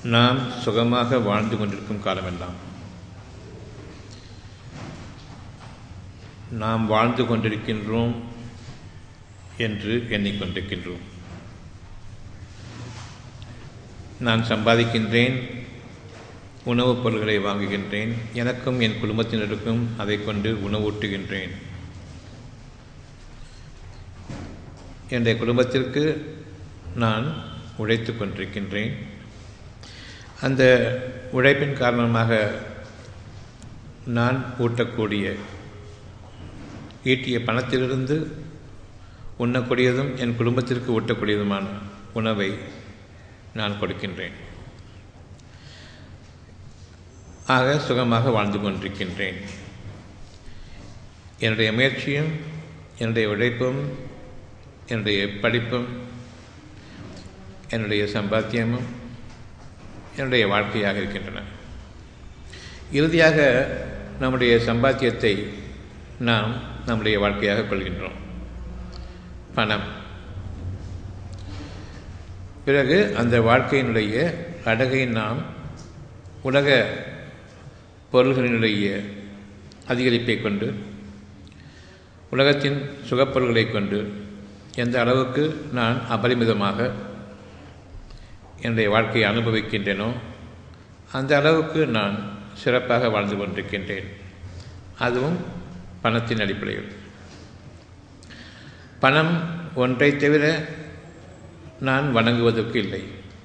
நாம் சுகமாக வாழ்ந்து கொண்டிருக்கும் காலமெல்லாம் நாம் வாழ்ந்து கொண்டிருக்கின்றோம் என்று எண்ணிக்கொண்டிருக்கின்றோம் நான் சம்பாதிக்கின்றேன் உணவுப் பொருள்களை வாங்குகின்றேன் எனக்கும் என் குடும்பத்தினருக்கும் அதை கொண்டு உணவூட்டுகின்றேன் என்னுடைய குடும்பத்திற்கு நான் உழைத்து கொண்டிருக்கின்றேன் அந்த உழைப்பின் காரணமாக நான் ஊட்டக்கூடிய ஈட்டிய பணத்திலிருந்து உண்ணக்கூடியதும் என் குடும்பத்திற்கு ஊட்டக்கூடியதுமான உணவை நான் கொடுக்கின்றேன் ஆக சுகமாக வாழ்ந்து கொண்டிருக்கின்றேன் என்னுடைய முயற்சியும் என்னுடைய உழைப்பும் என்னுடைய படிப்பும் என்னுடைய சம்பாத்தியமும் என்னுடைய வாழ்க்கையாக இருக்கின்றன இறுதியாக நம்முடைய சம்பாத்தியத்தை நாம் நம்முடைய வாழ்க்கையாக கொள்கின்றோம் பணம் பிறகு அந்த வாழ்க்கையினுடைய அழகை நாம் உலக பொருள்களினுடைய அதிகரிப்பை கொண்டு உலகத்தின் சுகப்பொருள்களை கொண்டு எந்த அளவுக்கு நான் அபரிமிதமாக என்னுடைய வாழ்க்கையை அனுபவிக்கின்றேனோ அந்த அளவுக்கு நான் சிறப்பாக வாழ்ந்து கொண்டிருக்கின்றேன் அதுவும் பணத்தின் அடிப்படையில் பணம் ஒன்றை தவிர நான் வணங்குவதற்கு இல்லை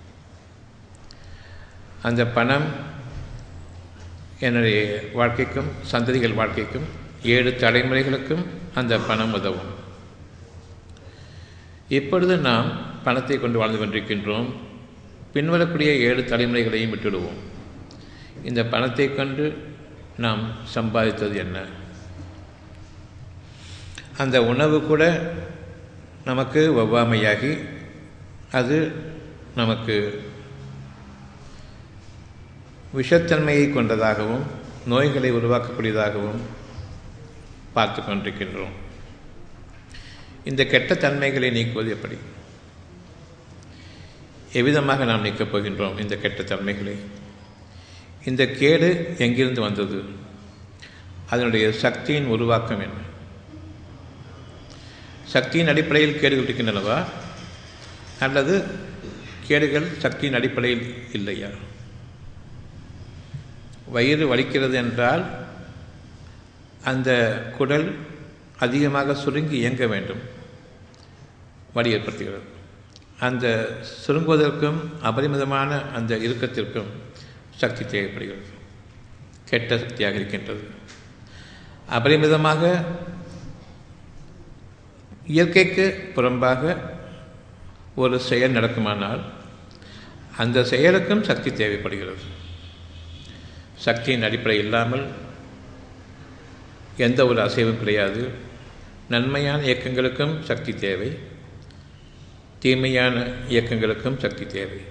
அந்த பணம் என்னுடைய வாழ்க்கைக்கும் சந்ததிகள் வாழ்க்கைக்கும் ஏழு தலைமுறைகளுக்கும் அந்த பணம் உதவும் இப்பொழுது நாம் பணத்தை கொண்டு வாழ்ந்து கொண்டிருக்கின்றோம் பின்வரக்கூடிய ஏழு தலைமுறைகளையும் விட்டுவிடுவோம் இந்த பணத்தை கொண்டு நாம் சம்பாதித்தது என்ன அந்த உணவு கூட நமக்கு ஒவ்வாமையாகி அது நமக்கு விஷத்தன்மையை கொண்டதாகவும் நோய்களை உருவாக்கக்கூடியதாகவும் பார்த்து கொண்டிருக்கின்றோம் இந்த கெட்ட தன்மைகளை நீக்குவது எப்படி எவ்விதமாக நாம் நீக்கப் போகின்றோம் இந்த கெட்ட தன்மைகளை இந்த கேடு எங்கிருந்து வந்தது அதனுடைய சக்தியின் உருவாக்கம் என்ன சக்தியின் அடிப்படையில் கேடுகள் இருக்கின்றனவா அல்லது கேடுகள் சக்தியின் அடிப்படையில் இல்லையா வயிறு வலிக்கிறது என்றால் அந்த குடல் அதிகமாக சுருங்கி இயங்க வேண்டும் வலி ஏற்படுத்துகிறது அந்த சுருங்குவதற்கும் அபரிமிதமான அந்த இறுக்கத்திற்கும் சக்தி தேவைப்படுகிறது கெட்ட சக்தியாக இருக்கின்றது அபரிமிதமாக இயற்கைக்கு புறம்பாக ஒரு செயல் நடக்குமானால் அந்த செயலுக்கும் சக்தி தேவைப்படுகிறது சக்தியின் அடிப்படை இல்லாமல் எந்த ஒரு அசைவும் கிடையாது நன்மையான இயக்கங்களுக்கும் சக்தி தேவை தீமையான இயக்கங்களுக்கும் சக்தி தேவை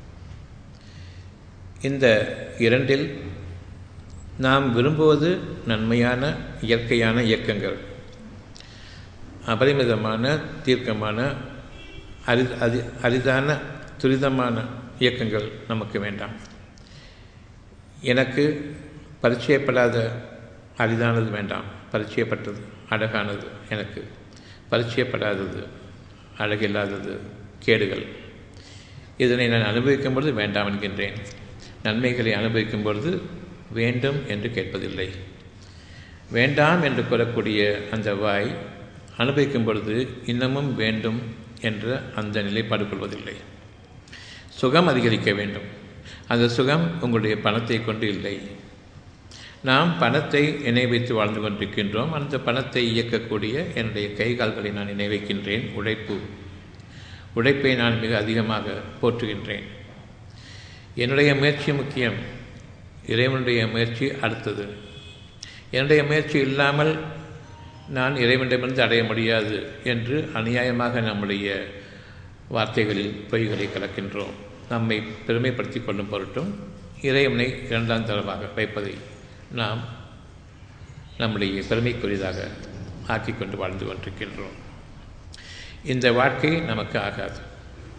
இந்த இரண்டில் நாம் விரும்புவது நன்மையான இயற்கையான இயக்கங்கள் அபரிமிதமான தீர்க்கமான அரி அரி அரிதான துரிதமான இயக்கங்கள் நமக்கு வேண்டாம் எனக்கு பரிச்சயப்படாத அரிதானது வேண்டாம் பரிச்சயப்பட்டது அழகானது எனக்கு பரிச்சயப்படாதது அழகில்லாதது கேடுகள் இதனை நான் அனுபவிக்கும் பொழுது வேண்டாம் என்கின்றேன் நன்மைகளை அனுபவிக்கும் பொழுது வேண்டும் என்று கேட்பதில்லை வேண்டாம் என்று கூறக்கூடிய அந்த வாய் அனுபவிக்கும் பொழுது இன்னமும் வேண்டும் என்ற அந்த நிலைப்பாடு கொள்வதில்லை சுகம் அதிகரிக்க வேண்டும் அந்த சுகம் உங்களுடைய பணத்தை கொண்டு இல்லை நாம் பணத்தை இணை வைத்து வாழ்ந்து கொண்டிருக்கின்றோம் அந்த பணத்தை இயக்கக்கூடிய என்னுடைய கை கால்களை நான் இணை வைக்கின்றேன் உழைப்பு உழைப்பை நான் மிக அதிகமாக போற்றுகின்றேன் என்னுடைய முயற்சி முக்கியம் இறைவனுடைய முயற்சி அடுத்தது என்னுடைய முயற்சி இல்லாமல் நான் இறைவனிடமிருந்து அடைய முடியாது என்று அநியாயமாக நம்முடைய வார்த்தைகளில் பொய்களை கலக்கின்றோம் நம்மை பெருமைப்படுத்தி கொள்ளும் பொருட்டும் இறைவனை இரண்டாம் தரமாக வைப்பதை நாம் நம்முடைய பெருமைக்குரியதாக ஆக்கிக்கொண்டு வாழ்ந்து கொண்டிருக்கின்றோம் இந்த வாழ்க்கை நமக்கு ஆகாது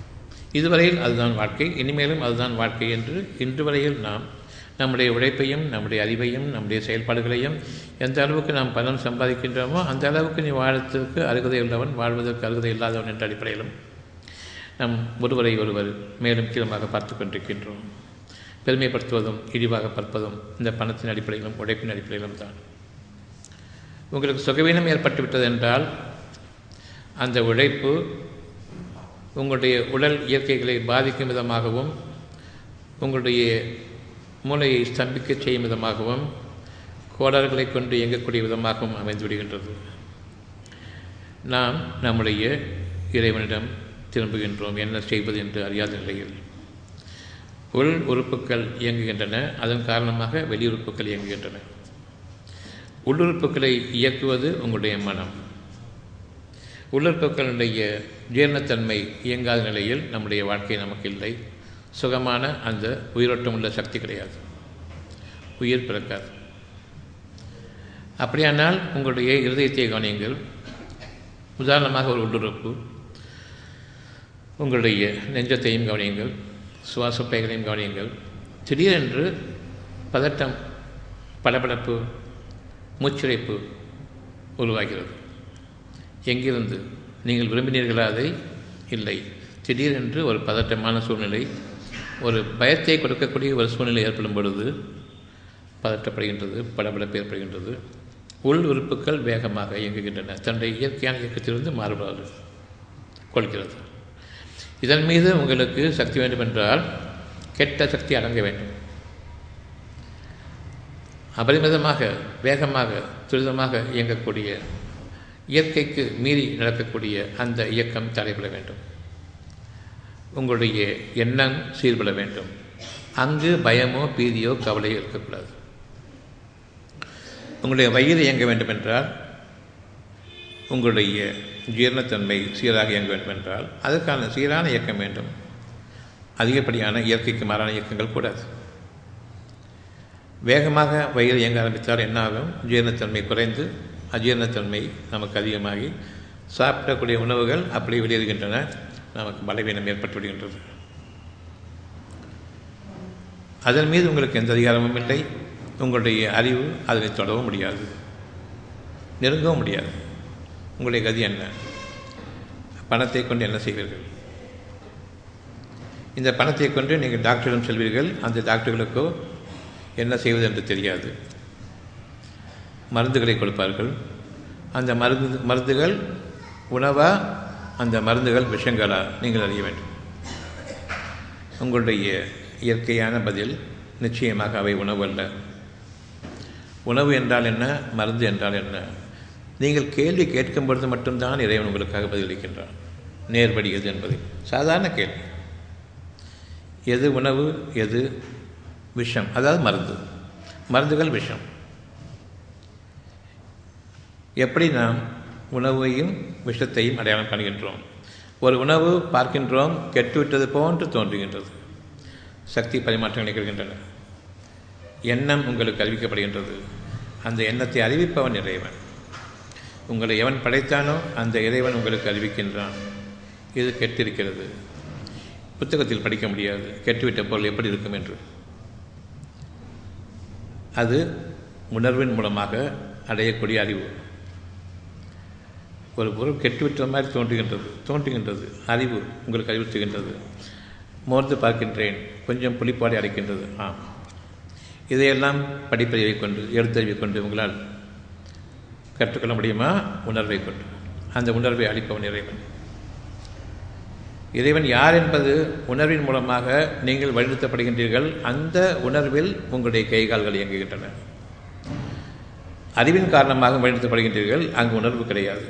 இதுவரையில் அதுதான் வாழ்க்கை இனிமேலும் அதுதான் வாழ்க்கை என்று இன்று வரையில் நாம் நம்முடைய உழைப்பையும் நம்முடைய அறிவையும் நம்முடைய செயல்பாடுகளையும் எந்த அளவுக்கு நாம் பலன் சம்பாதிக்கின்றோமோ அந்த அளவுக்கு நீ வாழறதுக்கு அருகதை உள்ளவன் வாழ்வதற்கு அருகதை இல்லாதவன் என்ற அடிப்படையிலும் நம் ஒருவரை ஒருவர் மேலும் கீழமாக பார்த்து கொண்டிருக்கின்றோம் பெருமைப்படுத்துவதும் இழிவாக பார்ப்பதும் இந்த பணத்தின் அடிப்படையிலும் உழைப்பின் அடிப்படையிலும் தான் உங்களுக்கு சுகவீனம் ஏற்பட்டுவிட்டது என்றால் அந்த உழைப்பு உங்களுடைய உடல் இயற்கைகளை பாதிக்கும் விதமாகவும் உங்களுடைய மூளையை ஸ்தம்பிக்க செய்யும் விதமாகவும் கோளாறுகளை கொண்டு இயங்கக்கூடிய விதமாகவும் அமைந்து விடுகின்றது நாம் நம்முடைய இறைவனிடம் திரும்புகின்றோம் என்ன செய்வது என்று அறியாத நிலையில் உள் உறுப்புகள் இயங்குகின்றன அதன் காரணமாக வெளியுறுப்புகள் இயங்குகின்றன உள்ளுறுப்புகளை இயக்குவது உங்களுடைய மனம் உள்ளுறுப்புகளுடைய ஜீரணத்தன்மை இயங்காத நிலையில் நம்முடைய வாழ்க்கை நமக்கு இல்லை சுகமான அந்த உயிரோட்டமுள்ள சக்தி கிடையாது உயிர் பிறக்காது அப்படியானால் உங்களுடைய இருதயத்தை கவனியுங்கள் உதாரணமாக ஒரு உள்ளுறுப்பு உங்களுடைய நெஞ்சத்தையும் கவனியுங்கள் சுவாசப்பைகளையும் கவனியுங்கள் திடீரென்று பதட்டம் படபடப்பு மூச்சிறைப்பு உருவாகிறது எங்கிருந்து நீங்கள் விரும்பினீர்களா அதை இல்லை திடீரென்று ஒரு பதட்டமான சூழ்நிலை ஒரு பயத்தை கொடுக்கக்கூடிய ஒரு சூழ்நிலை ஏற்படும் பொழுது பதட்டப்படுகின்றது படபடப்பு ஏற்படுகின்றது உள் உறுப்புகள் வேகமாக இயங்குகின்றன தன்னுடைய இயற்கையான இயக்கத்திலிருந்து மாறுபாடு கொள்கிறது இதன் மீது உங்களுக்கு சக்தி வேண்டுமென்றால் கெட்ட சக்தி அடங்க வேண்டும் அபரிமிதமாக வேகமாக துரிதமாக இயங்கக்கூடிய இயற்கைக்கு மீறி நடக்கக்கூடிய அந்த இயக்கம் தடைபட வேண்டும் உங்களுடைய எண்ணம் சீர்பட வேண்டும் அங்கு பயமோ பீதியோ கவலையோ இருக்கக்கூடாது உங்களுடைய வயிறு இயங்க வேண்டும் என்றால் உங்களுடைய ஜீரணத்தன்மை சீராக இயங்க வேண்டும் என்றால் அதற்கான சீரான இயக்கம் வேண்டும் அதிகப்படியான இயற்கைக்கு மாறான இயக்கங்கள் கூடாது வேகமாக வயிறு இயங்க ஆரம்பித்தால் என்ன ஆகும் ஜீரணத்தன்மை குறைந்து அஜீரணத்தன்மை நமக்கு அதிகமாகி சாப்பிடக்கூடிய உணவுகள் அப்படி வெளியேறுகின்றன நமக்கு பலவீனம் ஏற்பட்டு விடுகின்றது அதன் மீது உங்களுக்கு எந்த அதிகாரமும் இல்லை உங்களுடைய அறிவு அதனை தொடவும் முடியாது நெருங்கவும் முடியாது உங்களுடைய கதி என்ன பணத்தை கொண்டு என்ன செய்வீர்கள் இந்த பணத்தை கொண்டு நீங்கள் டாக்டரிடம் செல்வீர்கள் அந்த டாக்டர்களுக்கோ என்ன செய்வது என்று தெரியாது மருந்துகளை கொடுப்பார்கள் அந்த மருந்து மருந்துகள் உணவா அந்த மருந்துகள் விஷங்களா நீங்கள் அறிய வேண்டும் உங்களுடைய இயற்கையான பதில் நிச்சயமாக அவை உணவு அல்ல உணவு என்றால் என்ன மருந்து என்றால் என்ன நீங்கள் கேள்வி கேட்கும் பொழுது மட்டும்தான் இறைவன் உங்களுக்காக பதிலளிக்கின்றான் நேர்படி எது என்பதை சாதாரண கேள்வி எது உணவு எது விஷம் அதாவது மருந்து மருந்துகள் விஷம் எப்படி நாம் உணவையும் விஷத்தையும் அடையாளம் காணுகின்றோம் ஒரு உணவு பார்க்கின்றோம் கெட்டுவிட்டது போன்று தோன்றுகின்றது சக்தி பரிமாற்றங்கள் நிகழ்கின்றன எண்ணம் உங்களுக்கு அறிவிக்கப்படுகின்றது அந்த எண்ணத்தை அறிவிப்பவன் இறைவன் உங்களை எவன் படைத்தானோ அந்த இறைவன் உங்களுக்கு அறிவிக்கின்றான் இது கெட்டிருக்கிறது புத்தகத்தில் படிக்க முடியாது கெட்டுவிட்ட பொருள் எப்படி இருக்கும் என்று அது உணர்வின் மூலமாக அடையக்கூடிய அறிவு ஒரு பொருள் கெட்டுவிட்ட மாதிரி தோன்றுகின்றது தோன்றுகின்றது அறிவு உங்களுக்கு அறிவுறுத்துகின்றது மோர்ந்து பார்க்கின்றேன் கொஞ்சம் புளிப்பாடி அடைக்கின்றது ஆ இதையெல்லாம் படிப்பறிவை கொண்டு எழுத்தறிவை கொண்டு உங்களால் கற்றுக்கொள்ள முடியுமா உணர்வை கொண்டு அந்த உணர்வை அளிப்பவன் இறைவன் இறைவன் யார் என்பது உணர்வின் மூலமாக நீங்கள் வழிநடத்தப்படுகின்றீர்கள் அந்த உணர்வில் உங்களுடைய கைகால்கள் இயங்குகின்றன அறிவின் காரணமாக வழிநடத்தப்படுகின்றீர்கள் அங்கு உணர்வு கிடையாது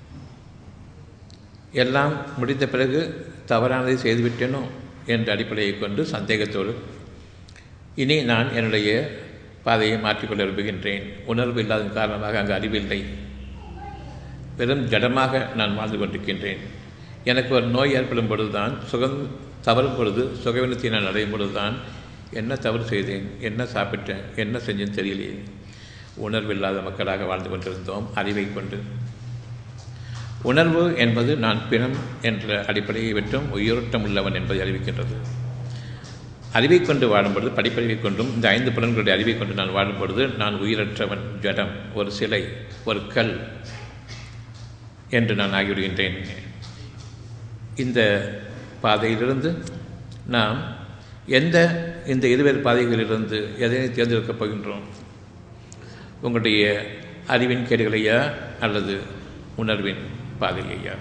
எல்லாம் முடித்த பிறகு தவறானதை செய்துவிட்டேனோ என்ற அடிப்படையை கொண்டு சந்தேகத்தோடு இனி நான் என்னுடைய பாதையை மாற்றிக்கொள்ள விரும்புகின்றேன் உணர்வு இல்லாத காரணமாக அங்கு அறிவில்லை வெறும் ஜடமாக நான் வாழ்ந்து கொண்டிருக்கின்றேன் எனக்கு ஒரு நோய் ஏற்படும் பொழுதுதான் சுகம் தவறும் பொழுது சுகவினத்தை நான் அடையும் பொழுதுதான் என்ன தவறு செய்தேன் என்ன சாப்பிட்டேன் என்ன செஞ்சேன்னு தெரியலையே உணர்வில்லாத மக்களாக வாழ்ந்து கொண்டிருந்தோம் அறிவை கொண்டு உணர்வு என்பது நான் பிணம் என்ற அடிப்படையை விட்டும் உயிரோட்டம் உள்ளவன் என்பதை அறிவிக்கின்றது அறிவை கொண்டு வாழும்பொழுது படிப்பறிவை கொண்டும் இந்த ஐந்து புலன்களுடைய அறிவை கொண்டு நான் வாழும்பொழுது நான் உயிரற்றவன் ஜடம் ஒரு சிலை ஒரு கல் என்று நான் ஆகிவிடுகின்றேன் இந்த பாதையிலிருந்து நாம் எந்த இந்த இருவேறு பாதைகளிலிருந்து எதனை தேர்ந்தெடுக்கப் போகின்றோம் உங்களுடைய அறிவின் கேடுகளையா அல்லது உணர்வின் பாதையையா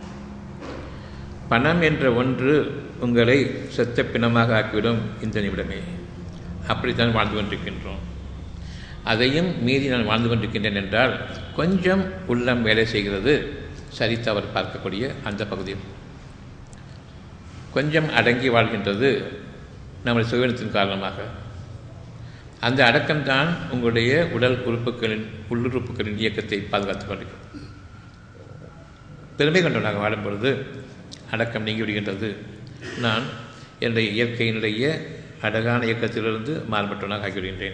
பணம் என்ற ஒன்று உங்களை செத்த பிணமாக ஆக்கிவிடும் இந்த நிமிடமே அப்படித்தான் வாழ்ந்து கொண்டிருக்கின்றோம் அதையும் மீறி நான் வாழ்ந்து கொண்டிருக்கின்றேன் என்றால் கொஞ்சம் உள்ளம் வேலை செய்கிறது சரி தவறு பார்க்கக்கூடிய அந்த பகுதியில் கொஞ்சம் அடங்கி வாழ்கின்றது நம்முடைய சுயத்தின் காரணமாக அந்த அடக்கம்தான் உங்களுடைய உடல் உறுப்புகளின் உள்ளுறுப்புகளின் இயக்கத்தை பாதுகாத்துக் கொண்டிருக்கிறது பெருமை கொண்டவனாக வாழும் பொழுது அடக்கம் நீங்கிவிடுகின்றது நான் என்னுடைய இயற்கையினுடைய அழகான இயக்கத்திலிருந்து மாறுபட்டவனாக ஆகிவிடுகின்றேன்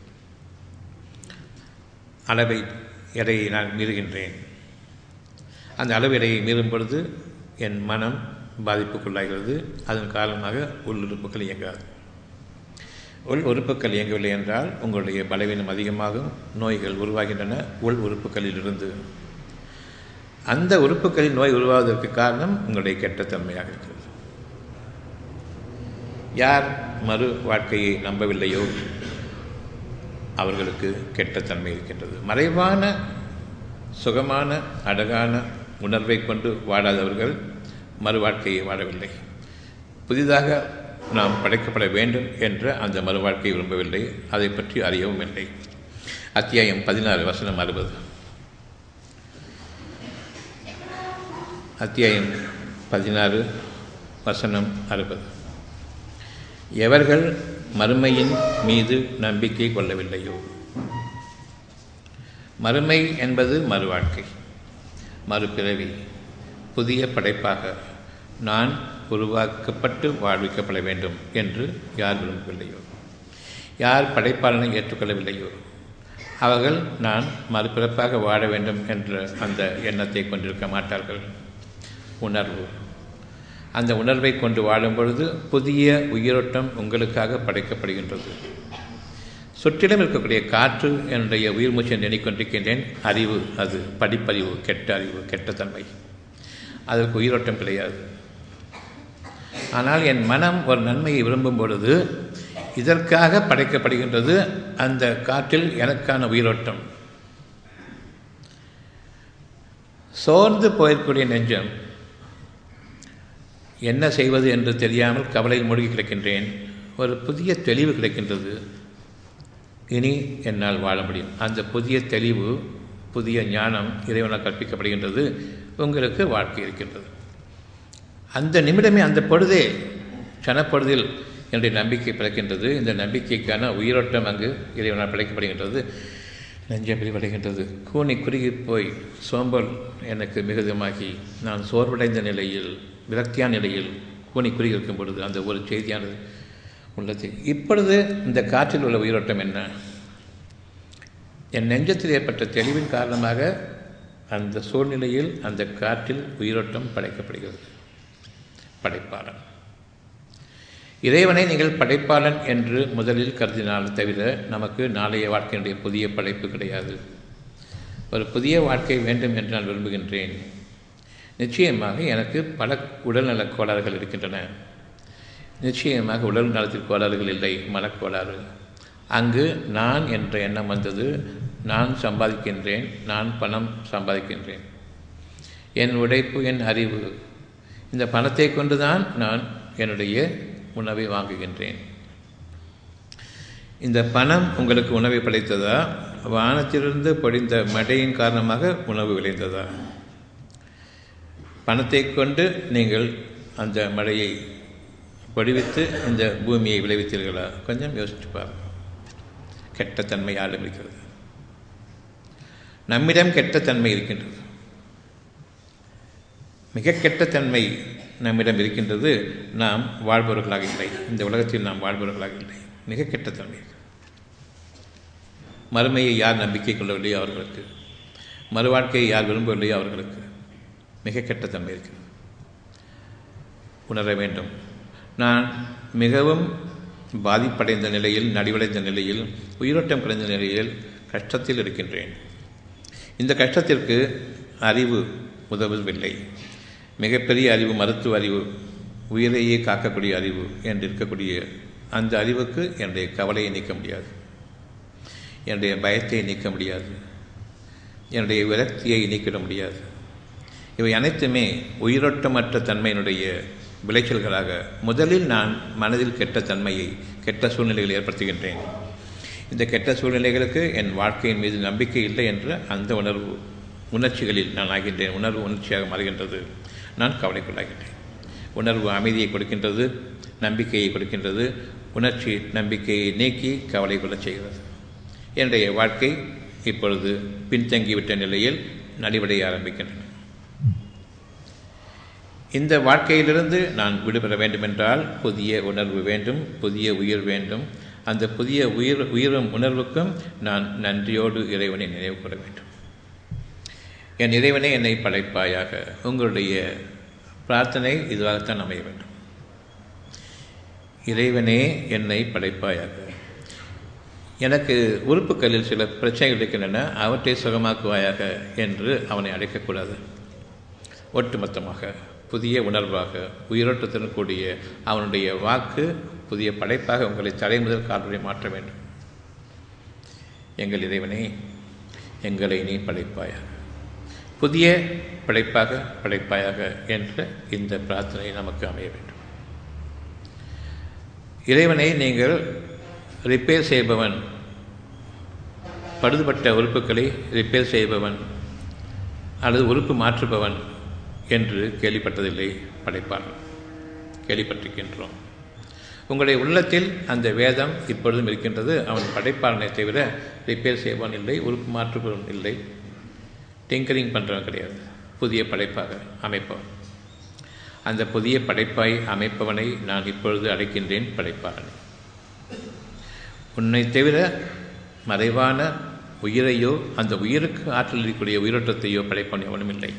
அளவை எடையை நான் மீறுகின்றேன் அந்த அளவு எடையை மீறும் பொழுது என் மனம் பாதிப்புக்குள்ளாகிறது அதன் காரணமாக உள் உறுப்புகள் இயங்காது உள் உறுப்புகள் இயங்கவில்லை என்றால் உங்களுடைய பலவீனம் அதிகமாகும் நோய்கள் உருவாகின்றன உள் உறுப்புகளிலிருந்து அந்த உறுப்புகளில் நோய் உருவாவதற்கு காரணம் உங்களுடைய கெட்ட தன்மையாக இருக்கிறது யார் மறு வாழ்க்கையை நம்பவில்லையோ அவர்களுக்கு கெட்ட தன்மை இருக்கின்றது மறைவான சுகமான அழகான உணர்வை கொண்டு வாழாதவர்கள் மறு வாழ்க்கையை வாழவில்லை புதிதாக நாம் படைக்கப்பட வேண்டும் என்ற அந்த மறு வாழ்க்கையை விரும்பவில்லை அதை பற்றி அறியவும் இல்லை அத்தியாயம் பதினாறு வசனம் அறுபது அத்தியாயம் பதினாறு வசனம் அறுபது எவர்கள் மறுமையின் மீது நம்பிக்கை கொள்ளவில்லையோ மறுமை என்பது மறு வாழ்க்கை மறுபிறவி புதிய படைப்பாக நான் உருவாக்கப்பட்டு வாழ்விக்கப்பட வேண்டும் என்று யார் விரும்பவில்லையோ யார் படைப்பாளனை ஏற்றுக்கொள்ளவில்லையோ அவர்கள் நான் மறுபிறப்பாக வாழ வேண்டும் என்ற அந்த எண்ணத்தை கொண்டிருக்க மாட்டார்கள் உணர்வு அந்த உணர்வை கொண்டு வாழும் பொழுது புதிய உயிரோட்டம் உங்களுக்காக படைக்கப்படுகின்றது சுற்றிலும் இருக்கக்கூடிய காற்று என்னுடைய உயிர் மூச்சை எண்ணிக்கொண்டிருக்கின்றேன் அறிவு அது படிப்பறிவு கெட்ட அறிவு கெட்ட தன்மை அதற்கு உயிரோட்டம் கிடையாது ஆனால் என் மனம் ஒரு நன்மையை விரும்பும் பொழுது இதற்காக படைக்கப்படுகின்றது அந்த காற்றில் எனக்கான உயிரோட்டம் சோர்ந்து போயிருக்கூடிய நெஞ்சம் என்ன செய்வது என்று தெரியாமல் கவலையில் மூழ்கி கிடக்கின்றேன் ஒரு புதிய தெளிவு கிடைக்கின்றது இனி என்னால் வாழ முடியும் அந்த புதிய தெளிவு புதிய ஞானம் இறைவனால் கற்பிக்கப்படுகின்றது உங்களுக்கு வாழ்க்கை இருக்கின்றது அந்த நிமிடமே அந்த பொழுதே கனப்பொழுதில் என்னுடைய நம்பிக்கை பிறக்கின்றது இந்த நம்பிக்கைக்கான உயிரோட்டம் அங்கு இறைவனால் பிழைக்கப்படுகின்றது நெஞ்சம் விரிவடைகின்றது கூனி குறுகி போய் சோம்பல் எனக்கு மிகுதமாகி நான் சோர்வடைந்த நிலையில் விரக்தியான நிலையில் கூனி குறுகி இருக்கும் பொழுது அந்த ஒரு செய்தியானது உள்ளது இப்பொழுது இந்த காற்றில் உள்ள உயிரோட்டம் என்ன என் நெஞ்சத்தில் ஏற்பட்ட தெளிவின் காரணமாக அந்த சூழ்நிலையில் அந்த காற்றில் உயிரோட்டம் படைக்கப்படுகிறது படைப்பாளன் இறைவனை நீங்கள் படைப்பாளன் என்று முதலில் கருதினால் தவிர நமக்கு நாளைய வாழ்க்கையினுடைய புதிய படைப்பு கிடையாது ஒரு புதிய வாழ்க்கை வேண்டும் என்று நான் விரும்புகின்றேன் நிச்சயமாக எனக்கு பல உடல்நலக் கோளாறுகள் இருக்கின்றன நிச்சயமாக உடல் நலத்தில் கோளாறுகள் இல்லை மனக்கோளாறு அங்கு நான் என்ற எண்ணம் வந்தது நான் சம்பாதிக்கின்றேன் நான் பணம் சம்பாதிக்கின்றேன் என் உழைப்பு என் அறிவு இந்த பணத்தை கொண்டுதான் நான் என்னுடைய உணவை வாங்குகின்றேன் இந்த பணம் உங்களுக்கு உணவை படைத்ததா வானத்திலிருந்து பொடிந்த மழையின் காரணமாக உணவு விளைந்ததா பணத்தை கொண்டு நீங்கள் அந்த மழையை பொடிவித்து இந்த பூமியை விளைவித்தீர்களா கொஞ்சம் யோசிச்சு பாருங்கள் கெட்ட தன்மை ஆரம்பிக்கிறது நம்மிடம் கெட்ட தன்மை இருக்கின்றது மிக கெட்ட தன்மை நம்மிடம் இருக்கின்றது நாம் வாழ்பவர்களாக இல்லை இந்த உலகத்தில் நாம் வாழ்பவர்களாக இல்லை மிக கெட்ட தன்மை மறுமையை யார் நம்பிக்கை கொள்ளவில்லையோ அவர்களுக்கு மறு வாழ்க்கையை யார் விரும்பவில்லையோ அவர்களுக்கு மிக கெட்ட தன்மை இருக்கிறது உணர வேண்டும் நான் மிகவும் பாதிப்படைந்த நிலையில் நடிவடைந்த நிலையில் உயிரோட்டம் குறைந்த நிலையில் கஷ்டத்தில் இருக்கின்றேன் இந்த கஷ்டத்திற்கு அறிவு உதவவில்லை மிகப்பெரிய அறிவு மருத்துவ அறிவு உயிரையே காக்கக்கூடிய அறிவு என்று இருக்கக்கூடிய அந்த அறிவுக்கு என்னுடைய கவலையை நீக்க முடியாது என்னுடைய பயத்தை நீக்க முடியாது என்னுடைய விரக்தியை நீக்கிட முடியாது இவை அனைத்துமே உயிரோட்டமற்ற தன்மையினுடைய விளைச்சல்களாக முதலில் நான் மனதில் கெட்ட தன்மையை கெட்ட சூழ்நிலைகளை ஏற்படுத்துகின்றேன் இந்த கெட்ட சூழ்நிலைகளுக்கு என் வாழ்க்கையின் மீது நம்பிக்கை இல்லை என்ற அந்த உணர்வு உணர்ச்சிகளில் நான் ஆகின்றேன் உணர்வு உணர்ச்சியாக மாறுகின்றது நான் கவலைக்குள்ளாகின்றேன் உணர்வு அமைதியை கொடுக்கின்றது நம்பிக்கையை கொடுக்கின்றது உணர்ச்சி நம்பிக்கையை நீக்கி கவலை கொள்ளச் செய்கிறது என்னுடைய வாழ்க்கை இப்பொழுது பின்தங்கிவிட்ட நிலையில் நலிவடைய ஆரம்பிக்கின்றன இந்த வாழ்க்கையிலிருந்து நான் விடுபெற வேண்டுமென்றால் புதிய உணர்வு வேண்டும் புதிய உயிர் வேண்டும் அந்த புதிய உயிர் உயிரும் உணர்வுக்கும் நான் நன்றியோடு இறைவனை நினைவு கூற வேண்டும் என் இறைவனை என்னை படைப்பாயாக உங்களுடைய பிரார்த்தனை இதுவாகத்தான் அமைய வேண்டும் இறைவனே என்னை படைப்பாயாக எனக்கு உறுப்புகளில் சில பிரச்சனைகள் இருக்கின்றன அவற்றை சுகமாக்குவாயாக என்று அவனை அழைக்கக்கூடாது ஒட்டுமொத்தமாக புதிய உணர்வாக உயிரோட்டத்துடன் கூடிய அவனுடைய வாக்கு புதிய படைப்பாக உங்களை தலைமுதல் கால்வரை மாற்ற வேண்டும் எங்கள் இறைவனே எங்களை நீ படைப்பாயாக புதிய படைப்பாக படைப்பாயாக என்ற இந்த பிரார்த்தனை நமக்கு அமைய வேண்டும் இறைவனை நீங்கள் ரிப்பேர் செய்பவன் பழுதுபட்ட உறுப்புகளை ரிப்பேர் செய்பவன் அல்லது உறுப்பு மாற்றுபவன் என்று கேள்விப்பட்டதில்லை படைப்பாளர் கேள்விப்பட்டிருக்கின்றோம் உங்களுடைய உள்ளத்தில் அந்த வேதம் இப்பொழுதும் இருக்கின்றது அவன் படைப்பாளனை தவிர ரிப்பேர் செய்பவன் இல்லை உறுப்பு மாற்றுபவன் இல்லை டிங்கரிங் பண்ணுறவன் கிடையாது புதிய படைப்பாக அமைப்பவன் அந்த புதிய படைப்பாய் அமைப்பவனை நான் இப்பொழுது அழைக்கின்றேன் படைப்பாளனை உன்னை தவிர மறைவான உயிரையோ அந்த உயிருக்கு ஆற்றல் இருக்கக்கூடிய உயிரோட்டத்தையோ படைப்பவன் எவனும் இல்லை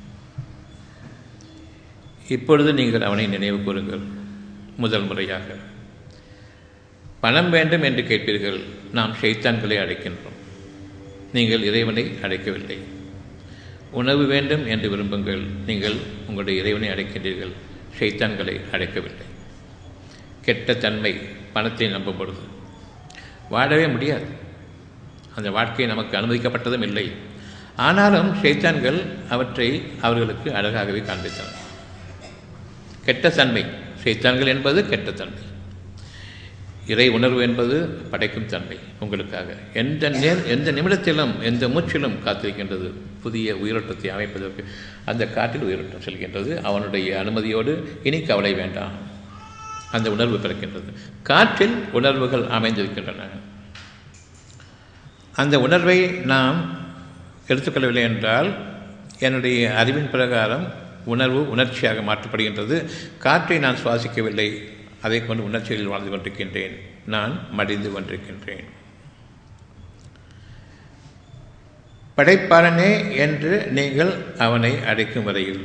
இப்பொழுது நீங்கள் அவனை நினைவு கூறுங்கள் முதல் முறையாக பணம் வேண்டும் என்று கேட்பீர்கள் நாம் ஷைத்தான்களை அழைக்கின்றோம் நீங்கள் இறைவனை அழைக்கவில்லை உணவு வேண்டும் என்று விரும்புங்கள் நீங்கள் உங்களுடைய இறைவனை அழைக்கின்றீர்கள் ஷைத்தான்களை அழைக்கவில்லை கெட்ட தன்மை பணத்தை நம்பும் பொழுது வாழவே முடியாது அந்த வாழ்க்கை நமக்கு அனுமதிக்கப்பட்டதும் இல்லை ஆனாலும் ஷைத்தான்கள் அவற்றை அவர்களுக்கு அழகாகவே காண்பித்தனர் கெட்ட தன்மை ஷைத்தான்கள் என்பது கெட்ட தன்மை இறை உணர்வு என்பது படைக்கும் தன்மை உங்களுக்காக எந்த நேர் எந்த நிமிடத்திலும் எந்த மூச்சிலும் காத்திருக்கின்றது புதிய உயிரோட்டத்தை அமைப்பதற்கு அந்த காற்றில் உயிரோட்டம் செல்கின்றது அவனுடைய அனுமதியோடு இனி கவலை வேண்டாம் அந்த உணர்வு பிறக்கின்றது காற்றில் உணர்வுகள் அமைந்திருக்கின்றன அந்த உணர்வை நாம் எடுத்துக்கொள்ளவில்லை என்றால் என்னுடைய அறிவின் பிரகாரம் உணர்வு உணர்ச்சியாக மாற்றப்படுகின்றது காற்றை நான் சுவாசிக்கவில்லை அதை கொண்டு உணர்ச்சிகளில் வாழ்ந்து கொண்டிருக்கின்றேன் நான் மடிந்து கொண்டிருக்கின்றேன் படைப்பாளனே என்று நீங்கள் அவனை அழைக்கும் வரையில்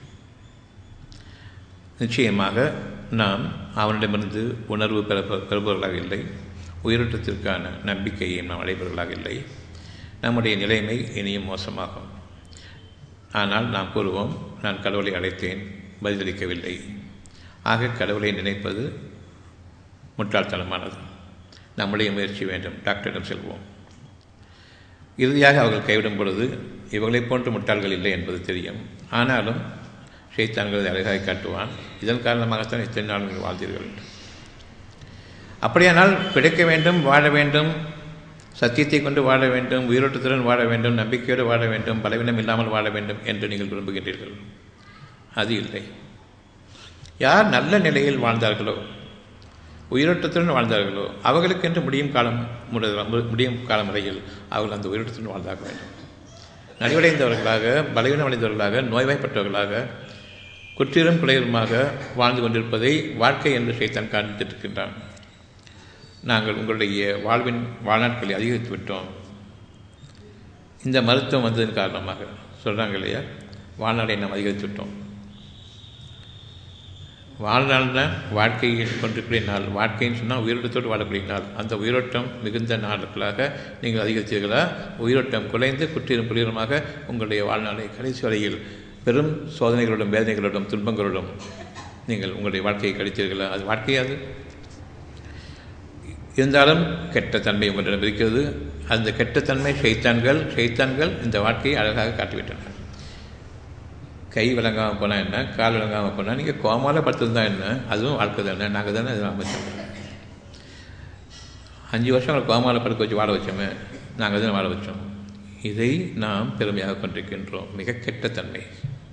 நிச்சயமாக நாம் அவனிடமிருந்து உணர்வு பெற பெறுபவர்களாக இல்லை உயிரோட்டத்திற்கான நம்பிக்கையை நாம் அடைபவர்களாக இல்லை நம்முடைய நிலைமை இனியும் மோசமாகும் ஆனால் நாம் கூறுவோம் நான் கடவுளை அழைத்தேன் பதிலளிக்கவில்லை ஆக கடவுளை நினைப்பது முட்டாள்தனமானது நம்முடைய முயற்சி வேண்டும் டாக்டரிடம் செல்வோம் இறுதியாக அவர்கள் கைவிடும் பொழுது இவர்களைப் போன்ற முட்டாள்கள் இல்லை என்பது தெரியும் ஆனாலும் ஷைத்தான்களை அழகாய் காட்டுவான் இதன் காரணமாகத்தான் இத்தனை நாள் நீங்கள் வாழ்ந்தீர்கள் அப்படியானால் பிழைக்க வேண்டும் வாழ வேண்டும் சத்தியத்தை கொண்டு வாழ வேண்டும் உயிரோட்டத்துடன் வாழ வேண்டும் நம்பிக்கையோடு வாழ வேண்டும் பலவீனம் இல்லாமல் வாழ வேண்டும் என்று நீங்கள் விரும்புகின்றீர்கள் அது இல்லை யார் நல்ல நிலையில் வாழ்ந்தார்களோ உயிரோட்டத்துடன் வாழ்ந்தார்களோ அவர்களுக்கென்று முடியும் காலம் முடியும் காலம் வரையில் அவர்கள் அந்த உயிரோட்டத்துடன் வாழ்ந்தாக வேண்டும் நலிவடைந்தவர்களாக பலவீனம் அடைந்தவர்களாக நோய்வாய்ப்பட்டவர்களாக குற்றிலும் குறையுமாக வாழ்ந்து கொண்டிருப்பதை வாழ்க்கை என்று சைத்தான் காண்பித்திருக்கின்றான் நாங்கள் உங்களுடைய வாழ்வின் வாழ்நாட்களை அதிகரித்து விட்டோம் இந்த மருத்துவம் வந்ததன் காரணமாக சொல்கிறாங்க இல்லையா வாழ்நாளை நாம் அதிகரித்துவிட்டோம் வாழ்நாள்னா வாழ்க்கையை கொண்டிருக்கிற நாள் வாழ்க்கைன்னு சொன்னால் உயிரோட்டத்தோடு வாழக்கூடிய நாள் அந்த உயிரோட்டம் மிகுந்த நாட்களாக நீங்கள் அதிகரித்தீர்களா உயிரோட்டம் குறைந்து குற்றீரும் குளிரமாக உங்களுடைய வாழ்நாளை கடைசி வரையில் பெரும் சோதனைகளோடும் வேதனைகளோடும் துன்பங்களோடும் நீங்கள் உங்களுடைய வாழ்க்கையை கழித்தீர்களா அது வாழ்க்கையாது இருந்தாலும் கெட்ட தன்மை உங்களிடம் இருக்கிறது அந்த கெட்ட தன்மை ஷைத்தான்கள் ஷைத்தான்கள் இந்த வாழ்க்கையை அழகாக காட்டிவிட்டன கை விளங்காமல் போனால் என்ன கால் விளங்காமல் போனால் நீங்கள் கோமால படுத்திருந்தா என்ன அதுவும் வாழ்க்கை தானே நாங்கள் தானே அது அமைச்சோம் அஞ்சு வருஷம் அவங்களை கோமால படுக்க வச்சு வாழ வச்சோமே நாங்கள் தானே வாழ வச்சோம் இதை நாம் பெருமையாக கொண்டிருக்கின்றோம் மிக கெட்ட தன்மை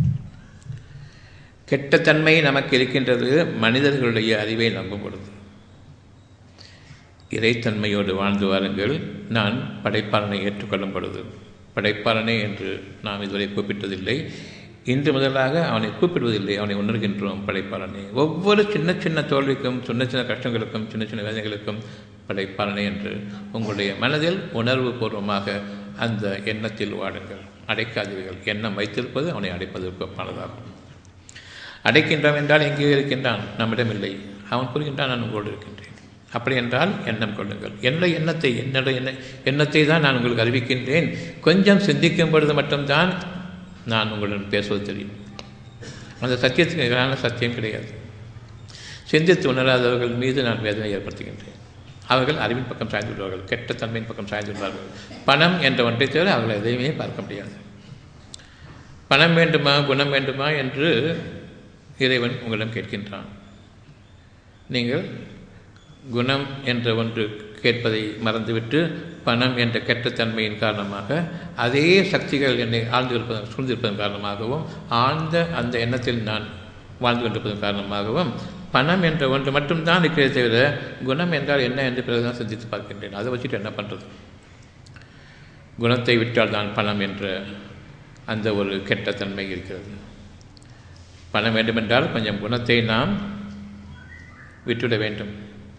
கெட்ட தன்மை நமக்கு இருக்கின்றது மனிதர்களுடைய அறிவை நம்பும் பொழுது இறைத்தன்மையோடு வாழ்ந்து வாருங்கள் நான் படைப்பாளனை ஏற்றுக்கொள்ளும் பொழுது படைப்பாளனே என்று நாம் இதுவரை கூப்பிட்டதில்லை இன்று முதலாக அவனை கூப்பிடுவதில்லை அவனை உணர்கின்றோம் படைப்பாளனே ஒவ்வொரு சின்ன சின்ன தோல்விக்கும் சின்ன சின்ன கஷ்டங்களுக்கும் சின்ன சின்ன வேதனைகளுக்கும் படைப்பாளனே என்று உங்களுடைய மனதில் உணர்வு பூர்வமாக அந்த எண்ணத்தில் வாடுங்கள் அடைக்காதீர்கள் எண்ணம் வைத்திருப்பது அவனை அடைப்பதற்கு ஒப்பானதாகும் அடைக்கின்றோம் என்றால் எங்கேயோ இருக்கின்றான் நம்மிடம் இல்லை அவன் கூறுகின்றான் நான் உங்களோடு இருக்கின்றேன் அப்படி என்றால் எண்ணம் கொள்ளுங்கள் என்னுடைய எண்ணத்தை என்னுடைய எண்ண எண்ணத்தை தான் நான் உங்களுக்கு அறிவிக்கின்றேன் கொஞ்சம் சிந்திக்கும் பொழுது மட்டும்தான் நான் உங்களுடன் பேசுவது தெரியும் அந்த சத்தியத்துக்கு எதிரான சத்தியம் கிடையாது சிந்தித்து உணராதவர்கள் மீது நான் வேதனை ஏற்படுத்துகின்றேன் அவர்கள் அறிவின் பக்கம் சாய்ந்து விடுவார்கள் கெட்ட தன்மையின் பக்கம் சாய்ந்து விடுவார்கள் பணம் என்ற ஒன்றை தவிர அவர்கள் எதையுமே பார்க்க முடியாது பணம் வேண்டுமா குணம் வேண்டுமா என்று இறைவன் உங்களிடம் கேட்கின்றான் நீங்கள் குணம் என்ற ஒன்று கேட்பதை மறந்துவிட்டு பணம் என்ற கெட்டத்தன்மையின் காரணமாக அதே சக்திகள் என்னை ஆழ்ந்து இருப்பதன் சூழ்ந்திருப்பதன் காரணமாகவும் ஆழ்ந்த அந்த எண்ணத்தில் நான் வாழ்ந்து கொண்டிருப்பதன் காரணமாகவும் பணம் என்ற ஒன்று மட்டும்தான் இருக்கிறதே தவிர குணம் என்றால் என்ன என்று பிறகுதான் சிந்தித்து பார்க்கின்றேன் அதை வச்சுட்டு என்ன பண்ணுறது குணத்தை விட்டால் தான் பணம் என்ற அந்த ஒரு கெட்டத்தன்மை இருக்கிறது பணம் வேண்டுமென்றால் கொஞ்சம் குணத்தை நாம் விட்டுவிட வேண்டும்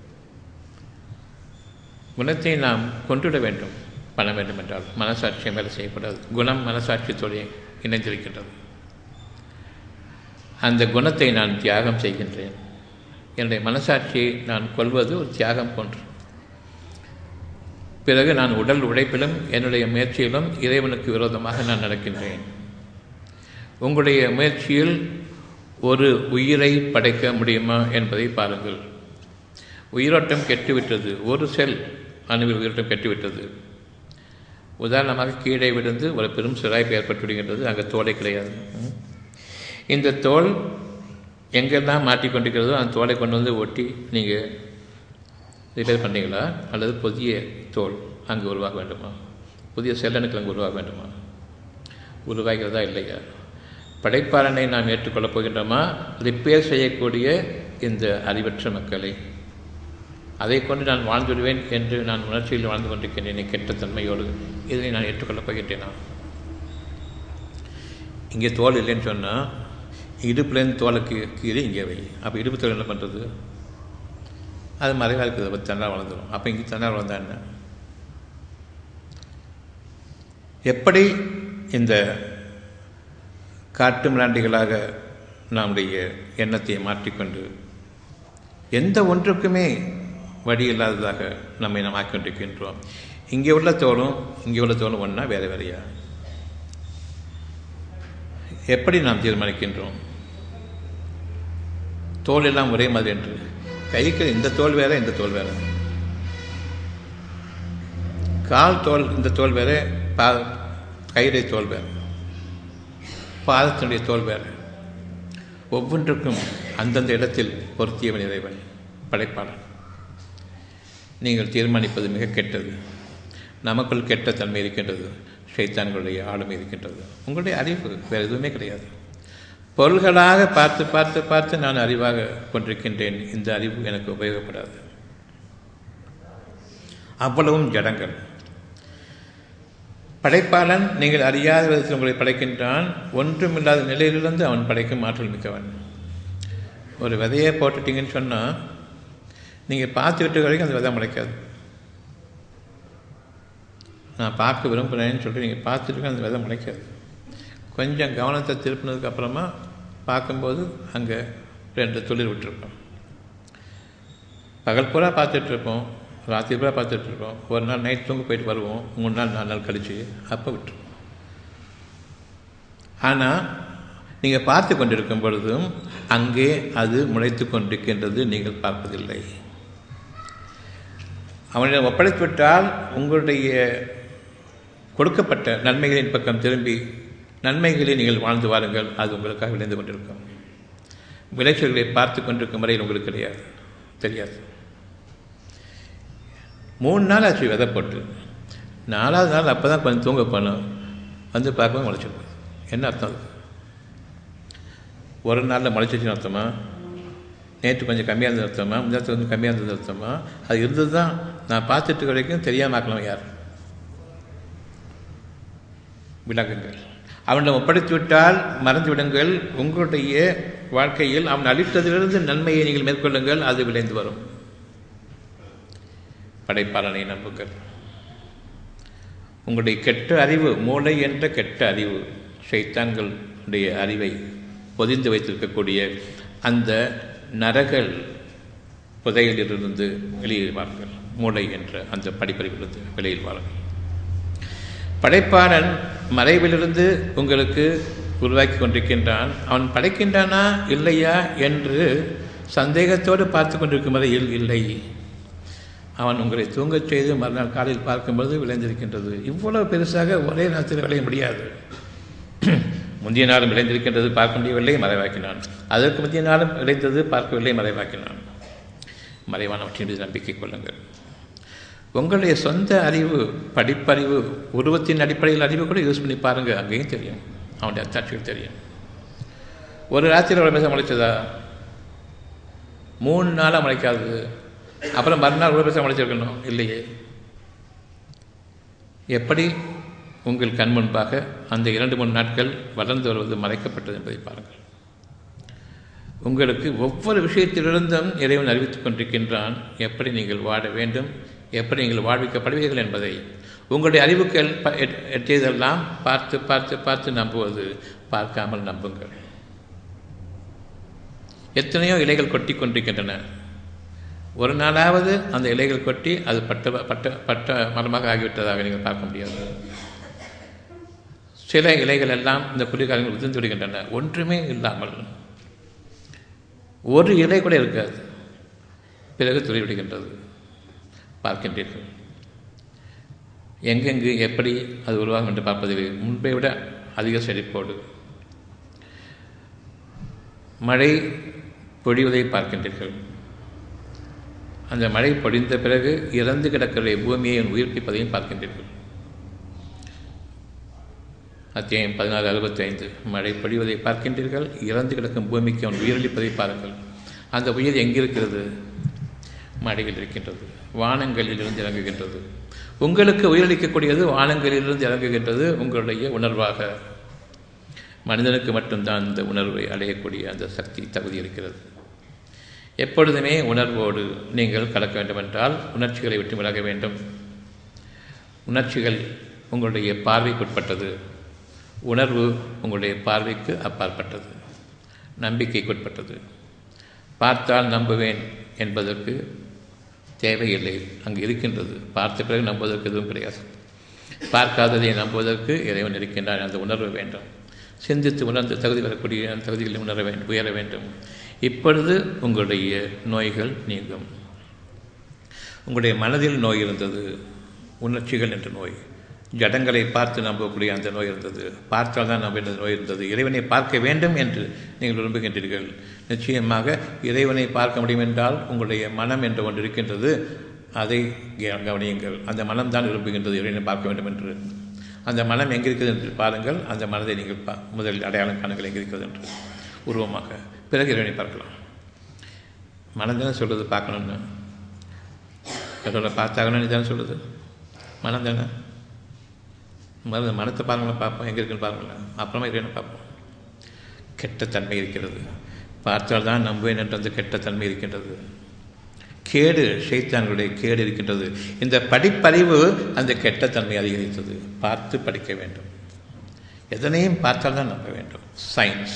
குணத்தை நாம் கொண்டுவிட வேண்டும் பணம் வேண்டுமென்றால் மனசாட்சியம் வேலை செய்யக்கூடாது குணம் மனசாட்சியத்தோடு இணைந்திருக்கின்றது அந்த குணத்தை நான் தியாகம் செய்கின்றேன் என்னுடைய மனசாட்சியை நான் கொள்வது ஒரு தியாகம் போன்று பிறகு நான் உடல் உழைப்பிலும் என்னுடைய முயற்சியிலும் இறைவனுக்கு விரோதமாக நான் நடக்கின்றேன் உங்களுடைய முயற்சியில் ஒரு உயிரை படைக்க முடியுமா என்பதை பாருங்கள் உயிரோட்டம் கெட்டுவிட்டது ஒரு செல் அணுவில் உயிரோட்டம் கெட்டுவிட்டது உதாரணமாக கீழே விழுந்து ஒரு பெரும் சிராய்ப்பு ஏற்பட்டு விடுகின்றது அங்கே தோலை கிடையாது இந்த தோல் எங்கெல்லாம் மாட்டிக்கொண்டிருக்கிறதோ அந்த தோலை கொண்டு வந்து ஒட்டி நீங்கள் ரிப்பேர் பண்ணீங்களா அல்லது புதிய தோல் அங்கே உருவாக வேண்டுமா புதிய செல்லணுக்கள் அங்கே உருவாக வேண்டுமா உருவாகிறதா இல்லையா படைப்பாளனை நாம் ஏற்றுக்கொள்ளப் போகின்றோமா ரிப்பேர் செய்யக்கூடிய இந்த அறிவற்ற மக்களை அதை கொண்டு நான் வாழ்ந்துவிடுவேன் என்று நான் உணர்ச்சியில் வாழ்ந்து கொண்டிருக்கின்றேன் கெட்ட தன்மையோடு இதனை நான் ஏற்றுக்கொள்ளப் போகின்றேனா இங்கே தோல் இல்லைன்னு சொன்னால் இடுப்புலேருந்து தோலுக்கு கீழே இங்கே வை அப்போ இடுப்பு தோல் என்ன பண்ணுறது அது மறைவாக இருக்குது அப்போ தன்னால் வளர்ந்துடும் அப்போ இங்கே தன்னால் வளர்ந்தா என்ன எப்படி இந்த காட்டு மிராண்டிகளாக நம்முடைய எண்ணத்தை மாற்றிக்கொண்டு எந்த ஒன்றுக்குமே வழி இல்லாததாக நம்மை நாம் ஆக்கிக்கொண்டிருக்கின்றோம் இங்கே உள்ள தோலும் இங்கே உள்ள தோலும் ஒன்றா வேறு வேறையா எப்படி நாம் தீர்மானிக்கின்றோம் தோல் எல்லாம் ஒரே மாதிரி என்று கைக்கு இந்த தோல் வேற இந்த தோல் வேற கால் தோல் இந்த தோல் வேற பா கையுடைய தோல் வேற பாதத்தினுடைய தோல் வேற ஒவ்வொன்றுக்கும் அந்தந்த இடத்தில் பொருத்தியவன் இறைவன் படைப்பாளன் நீங்கள் தீர்மானிப்பது மிக கெட்டது நமக்குள் கெட்ட தன்மை இருக்கின்றது ஷைத்தான்களுடைய ஆளுமை இருக்கின்றது உங்களுடைய அறிவு வேறு எதுவுமே கிடையாது பொருள்களாக பார்த்து பார்த்து பார்த்து நான் அறிவாக கொண்டிருக்கின்றேன் இந்த அறிவு எனக்கு உபயோகப்படாது அவ்வளவும் ஜடங்கள் படைப்பாளன் நீங்கள் அறியாத விதத்தில் உங்களை படைக்கின்றான் ஒன்றுமில்லாத நிலையிலிருந்து அவன் படைக்கும் ஆற்றல் மிக்கவன் ஒரு விதையை போட்டுட்டீங்கன்னு சொன்னால் நீங்கள் பார்த்துக்கிட்ட வரைக்கும் அந்த விதை முளைக்காது நான் பார்க்க விரும்புகிறேன்னு சொல்லிட்டு நீங்கள் பார்த்துட்டு அந்த விதை முளைக்காது கொஞ்சம் கவனத்தை திருப்பினதுக்கு அப்புறமா பார்க்கும்போது அங்கே ரெண்டு துளிர் விட்டுருப்போம் பகல் பூரா பார்த்துட்டு இருப்போம் ராத்திரி பூரா பார்த்துட்டு இருப்போம் ஒரு நாள் நைட் தூங்க போயிட்டு வருவோம் மூணு நாள் நாலு நாள் கழிச்சு அப்போ விட்டுருவோம் ஆனால் நீங்கள் பார்த்து கொண்டிருக்கும் பொழுதும் அங்கே அது முளைத்து கொண்டிருக்கின்றது நீங்கள் பார்ப்பதில்லை அவனிடம் ஒப்படைத்து விட்டால் உங்களுடைய கொடுக்கப்பட்ட நன்மைகளின் பக்கம் திரும்பி நன்மைகளை நீங்கள் வாழ்ந்து வாருங்கள் அது உங்களுக்காக விளைந்து கொண்டிருக்கும் விளைச்சல்களை பார்த்து கொண்டிருக்கும் வரையில் உங்களுக்கு கிடையாது தெரியாது மூணு நாள் ஆச்சு விதை போட்டு நாலாவது நாள் அப்போ தான் கொஞ்சம் தூங்க போனோம் வந்து பார்க்கவும் முளைச்சிருக்கும் என்ன அர்த்தம் அது ஒரு நாளில் முளைச்சிச்சுன்னு அர்த்தமா நேற்று கொஞ்சம் கம்மியாக இருந்தது அர்த்தமா முந்தாத்து கொஞ்சம் கம்மியாக இருந்தது அர்த்தமா அது இருந்தது தான் நான் பார்த்துட்டு வரைக்கும் தெரியாமல் ஆக்கலாம் யார் விளங்குங்கள் அவனிடம் ஒப்படைத்து விட்டால் மறந்து விடுங்கள் உங்களுடைய வாழ்க்கையில் அவன் அளித்ததிலிருந்து நன்மையை நீங்கள் மேற்கொள்ளுங்கள் அது விளைந்து வரும் படைப்பாளனை நம்புங்கள் உங்களுடைய கெட்ட அறிவு மூளை என்ற கெட்ட அறிவு சைத்தான்களுடைய அறிவை பொதிந்து வைத்திருக்கக்கூடிய அந்த நரகள் புதையிலிருந்து வெளியில் வாருங்கள் மூளை என்ற அந்த படிப்பறிவிலிருந்து வெளியில் வாருங்கள் படைப்பாளன் மறைவிலிருந்து உங்களுக்கு உருவாக்கி கொண்டிருக்கின்றான் அவன் படைக்கின்றானா இல்லையா என்று சந்தேகத்தோடு பார்த்து கொண்டிருக்கும் வரையில் இல்லை அவன் உங்களை தூங்கச் செய்து மறுநாள் காலையில் பார்க்கும்போது விளைந்திருக்கின்றது இவ்வளவு பெருசாக ஒரே நேரத்தில் விளைய முடியாது முந்தைய நாளும் விளைந்திருக்கின்றது பார்க்க முடியவில்லை மறைவாக்கினான் அதற்கு முந்தைய நாளும் விளைந்தது பார்க்கவில்லை மறைவாக்கினான் மறைவானவற்றின் மீது நம்பிக்கை கொள்ளுங்கள் உங்களுடைய சொந்த அறிவு படிப்பறிவு உருவத்தின் அடிப்படையில் அறிவு கூட யூஸ் பண்ணி பாருங்கள் அங்கேயும் தெரியும் அவனுடைய அத்தாட்சிகள் தெரியும் ஒரு ராத்திரி ஒரு பேச முளைச்சதா மூணு நாளாக முளைக்காது அப்புறம் மறுநாள் ஒரு பேச முளைச்சிருக்கணும் இல்லையே எப்படி உங்கள் கண் முன்பாக அந்த இரண்டு மூணு நாட்கள் வளர்ந்து வருவது மறைக்கப்பட்டது என்பதை பாருங்கள் உங்களுக்கு ஒவ்வொரு விஷயத்திலிருந்தும் இறைவன் அறிவித்துக் கொண்டிருக்கின்றான் எப்படி நீங்கள் வாழ வேண்டும் எப்படி நீங்கள் வாழ்விக்கப்படுவீர்கள் என்பதை உங்களுடைய அறிவுக்கள் எட்டியதெல்லாம் பார்த்து பார்த்து பார்த்து நம்புவது பார்க்காமல் நம்புங்கள் எத்தனையோ இலைகள் கொட்டி கொண்டிருக்கின்றன ஒரு நாளாவது அந்த இலைகள் கொட்டி அது பட்ட பட்ட பட்ட மரமாக ஆகிவிட்டதாக நீங்கள் பார்க்க முடியாது சில இலைகள் எல்லாம் இந்த குளிர்காலங்கள் உதிர்ந்து விடுகின்றன ஒன்றுமே இல்லாமல் ஒரு இலை கூட இருக்காது பிறகு துளி விடுகின்றது பார்க்கின்றீர்கள் எங்கெங்கு எப்படி அது உருவாகும் என்று பார்ப்பதில் முன்பை விட அதிக செழிப்போடு மழை பொழிவதை பார்க்கின்றீர்கள் அந்த மழை பொழிந்த பிறகு இறந்து கிடக்கிற பூமியை உயிர்ப்பிப்பதையும் பார்க்கின்றீர்கள் அத்தியாயம் பதினாறு அறுபத்தி ஐந்து மழை பொழிவதை பார்க்கின்றீர்கள் இறந்து கிடக்கும் பூமிக்கு அவன் உயிரளிப்பதை பாருங்கள் அந்த உயிர் எங்கிருக்கிறது மழையில் இருக்கின்றது வானங்களில் இருந்து இறங்குகின்றது உங்களுக்கு உயிரளிக்கக்கூடியது வானங்களிலிருந்து இறங்குகின்றது உங்களுடைய உணர்வாக மனிதனுக்கு மட்டும்தான் இந்த உணர்வை அடையக்கூடிய அந்த சக்தி தகுதி இருக்கிறது எப்பொழுதுமே உணர்வோடு நீங்கள் கலக்க வேண்டுமென்றால் உணர்ச்சிகளை விட்டு விலக வேண்டும் உணர்ச்சிகள் உங்களுடைய பார்வைக்குட்பட்டது உணர்வு உங்களுடைய பார்வைக்கு அப்பாற்பட்டது நம்பிக்கைக்குட்பட்டது பார்த்தால் நம்புவேன் என்பதற்கு தேவையில்லை அங்கு இருக்கின்றது பார்த்த பிறகு நம்புவதற்கு எதுவும் கிடையாது பார்க்காததை நம்புவதற்கு இறைவன் இருக்கின்றான் அந்த உணர்வு வேண்டும் சிந்தித்து உணர்ந்து தகுதி வரக்கூடிய அந்த தகுதிகளை உணர வேண்டும் உயர வேண்டும் இப்பொழுது உங்களுடைய நோய்கள் நீங்கும் உங்களுடைய மனதில் நோய் இருந்தது உணர்ச்சிகள் என்ற நோய் ஜடங்களை பார்த்து நம்பக்கூடிய அந்த நோய் இருந்தது பார்த்தால் தான் நம்ப நோய் இருந்தது இறைவனை பார்க்க வேண்டும் என்று நீங்கள் விரும்புகின்றீர்கள் நிச்சயமாக இறைவனை பார்க்க முடியும் என்றால் உங்களுடைய மனம் என்று ஒன்று இருக்கின்றது அதை கவனியுங்கள் அந்த மனம் தான் விரும்புகின்றது இறைவனை பார்க்க வேண்டும் என்று அந்த மனம் எங்கே இருக்கிறது என்று பாருங்கள் அந்த மனதை நீங்கள் பா முதலில் அடையாளம் காணுங்கள் எங்கே இருக்கிறது என்று உருவமாக பிறகு இறைவனை பார்க்கலாம் மனம் தானே சொல்கிறது பார்க்கணும்னு கடவுளை பார்த்தாகணும்னு தானே சொல்லுது மனம் தானே மன மனத்தை பாருங்களேன் பார்ப்போம் எங்கே இருக்குன்னு பாருங்களேன் அப்புறமா இறைவனை பார்ப்போம் கெட்ட தன்மை இருக்கிறது பார்த்தால் தான் நம்புவேன் என்ற அந்த கெட்ட தன்மை இருக்கின்றது கேடு ஷைத்தான்களுடைய கேடு இருக்கின்றது இந்த படிப்பறிவு அந்த கெட்ட தன்மை அதிகரித்தது பார்த்து படிக்க வேண்டும் எதனையும் பார்த்தால் தான் நம்ப வேண்டும் சயின்ஸ்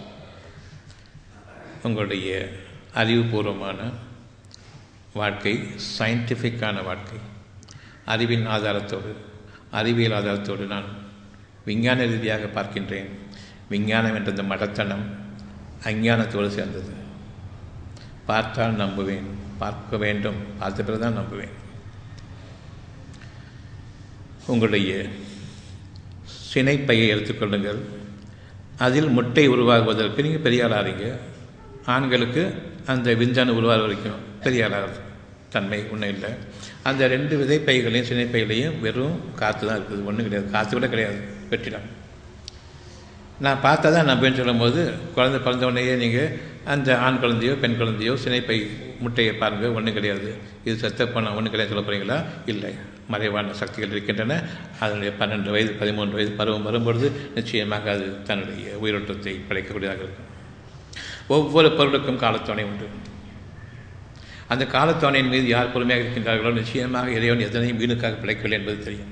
உங்களுடைய அறிவுபூர்வமான வாழ்க்கை சயின்டிஃபிக்கான வாழ்க்கை அறிவின் ஆதாரத்தோடு அறிவியல் ஆதாரத்தோடு நான் விஞ்ஞான ரீதியாக பார்க்கின்றேன் விஞ்ஞானம் என்ற இந்த மடத்தனம் அஞ்ஞானத்தோடு சேர்ந்தது பார்த்தால் நம்புவேன் பார்க்க வேண்டும் பார்த்த பிறகு தான் நம்புவேன் உங்களுடைய சினைப்பையை எடுத்துக்கொள்ளுங்கள் அதில் முட்டை உருவாகுவதற்கு நீங்கள் பெரிய ஆளாறீங்க ஆண்களுக்கு அந்த விந்தணு உருவாக வரைக்கும் பெரிய ஆளாகிறது தன்மை ஒன்றும் இல்லை அந்த ரெண்டு விதைப்பைகளையும் சினைப்பைகளையும் வெறும் காற்று தான் இருக்குது ஒன்றும் கிடையாது காற்று கூட கிடையாது வெட்டிடம் நான் பார்த்தா தான் நம்பேன்னு சொல்லும்போது குழந்தை பிறந்த உடனேயே நீங்கள் அந்த ஆண் குழந்தையோ பெண் குழந்தையோ சினைப்பை முட்டையை பாருங்கள் ஒன்றும் கிடையாது இது செத்த போனால் ஒன்றும் கிடையாது சொல்ல போகிறீங்களா இல்லை மறைவான சக்திகள் இருக்கின்றன அதனுடைய பன்னெண்டு வயது பதிமூன்று வயது பருவம் வரும்பொழுது நிச்சயமாக அது தன்னுடைய உயிரோட்டத்தை படைக்கக்கூடியதாக இருக்கும் ஒவ்வொரு பொருளுக்கும் காலத்தோணை உண்டு அந்த காலத்தோணையின் மீது யார் பொறுமையாக இருக்கின்றார்களோ நிச்சயமாக இறைவன் எதனையும் வீணுக்காக பிழைக்கவில்லை என்பது தெரியும்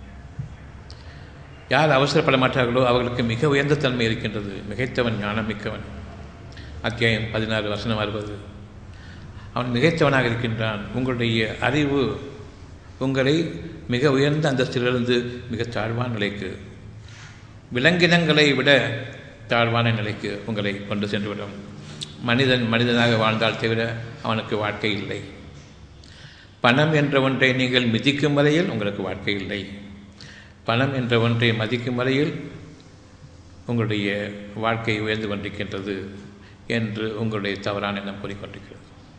யார் அவசரப்பட மாட்டார்களோ அவர்களுக்கு மிக உயர்ந்த தன்மை இருக்கின்றது மிகைத்தவன் ஞானம் மிக்கவன் அத்தியாயம் பதினாறு வசனம் அறுபது அவன் மிகைத்தவனாக இருக்கின்றான் உங்களுடைய அறிவு உங்களை மிக உயர்ந்த அந்தஸ்திலிருந்து மிக தாழ்வான நிலைக்கு விலங்கினங்களை விட தாழ்வான நிலைக்கு உங்களை கொண்டு சென்றுவிடும் மனிதன் மனிதனாக வாழ்ந்தால் தவிர அவனுக்கு வாழ்க்கை இல்லை பணம் என்ற ஒன்றை நீங்கள் மிதிக்கும் வரையில் உங்களுக்கு வாழ்க்கை இல்லை பணம் என்ற ஒன்றை மதிக்கும் வரையில் உங்களுடைய வாழ்க்கை உயர்ந்து கொண்டிருக்கின்றது என்று உங்களுடைய தவறான எண்ணம் கூறிக்கொண்டிருக்கிறது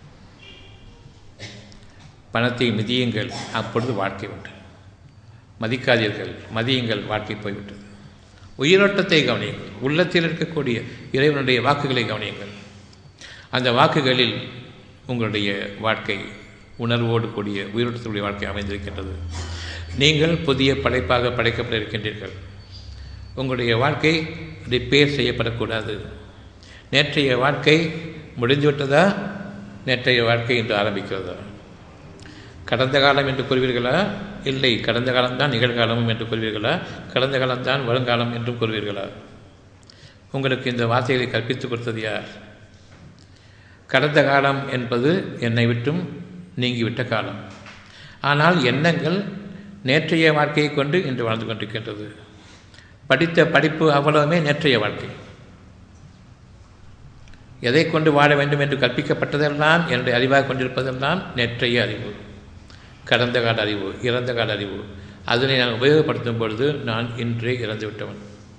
பணத்தை மிதியுங்கள் அப்பொழுது வாழ்க்கை உண்டு மதிக்காதீர்கள் மதியுங்கள் வாழ்க்கை போய்விட்டது உயிரோட்டத்தை கவனியுங்கள் உள்ளத்தில் இருக்கக்கூடிய இறைவனுடைய வாக்குகளை கவனியுங்கள் அந்த வாக்குகளில் உங்களுடைய வாழ்க்கை உணர்வோடு கூடிய உயிரோட்டத்துடைய வாழ்க்கை அமைந்திருக்கின்றது நீங்கள் புதிய படைப்பாக படைக்கப்பட இருக்கின்றீர்கள் உங்களுடைய வாழ்க்கை ரிப்பேர் செய்யப்படக்கூடாது நேற்றைய வாழ்க்கை முடிந்துவிட்டதா நேற்றைய வாழ்க்கை இன்று ஆரம்பிக்கிறதா கடந்த காலம் என்று கூறுவீர்களா இல்லை கடந்த காலம்தான் நிகழ்காலமும் என்று கூறுவீர்களா கடந்த காலம்தான் வருங்காலம் என்றும் கூறுவீர்களா உங்களுக்கு இந்த வார்த்தைகளை கற்பித்துக் கொடுத்தது யார் கடந்த காலம் என்பது என்னை விட்டும் நீங்கிவிட்ட காலம் ஆனால் எண்ணங்கள் நேற்றைய வாழ்க்கையை கொண்டு இன்று வாழ்ந்து கொண்டிருக்கின்றது படித்த படிப்பு அவ்வளவுமே நேற்றைய வாழ்க்கை எதை கொண்டு வாழ வேண்டும் என்று கற்பிக்கப்பட்டதெல்லாம் என்னுடைய அறிவாக கொண்டிருப்பதெல்லாம் நேற்றைய அறிவு கடந்த கால அறிவு இறந்த கால அறிவு அதனை நான் உபயோகப்படுத்தும் பொழுது நான் இன்றே இறந்து விட்டவன்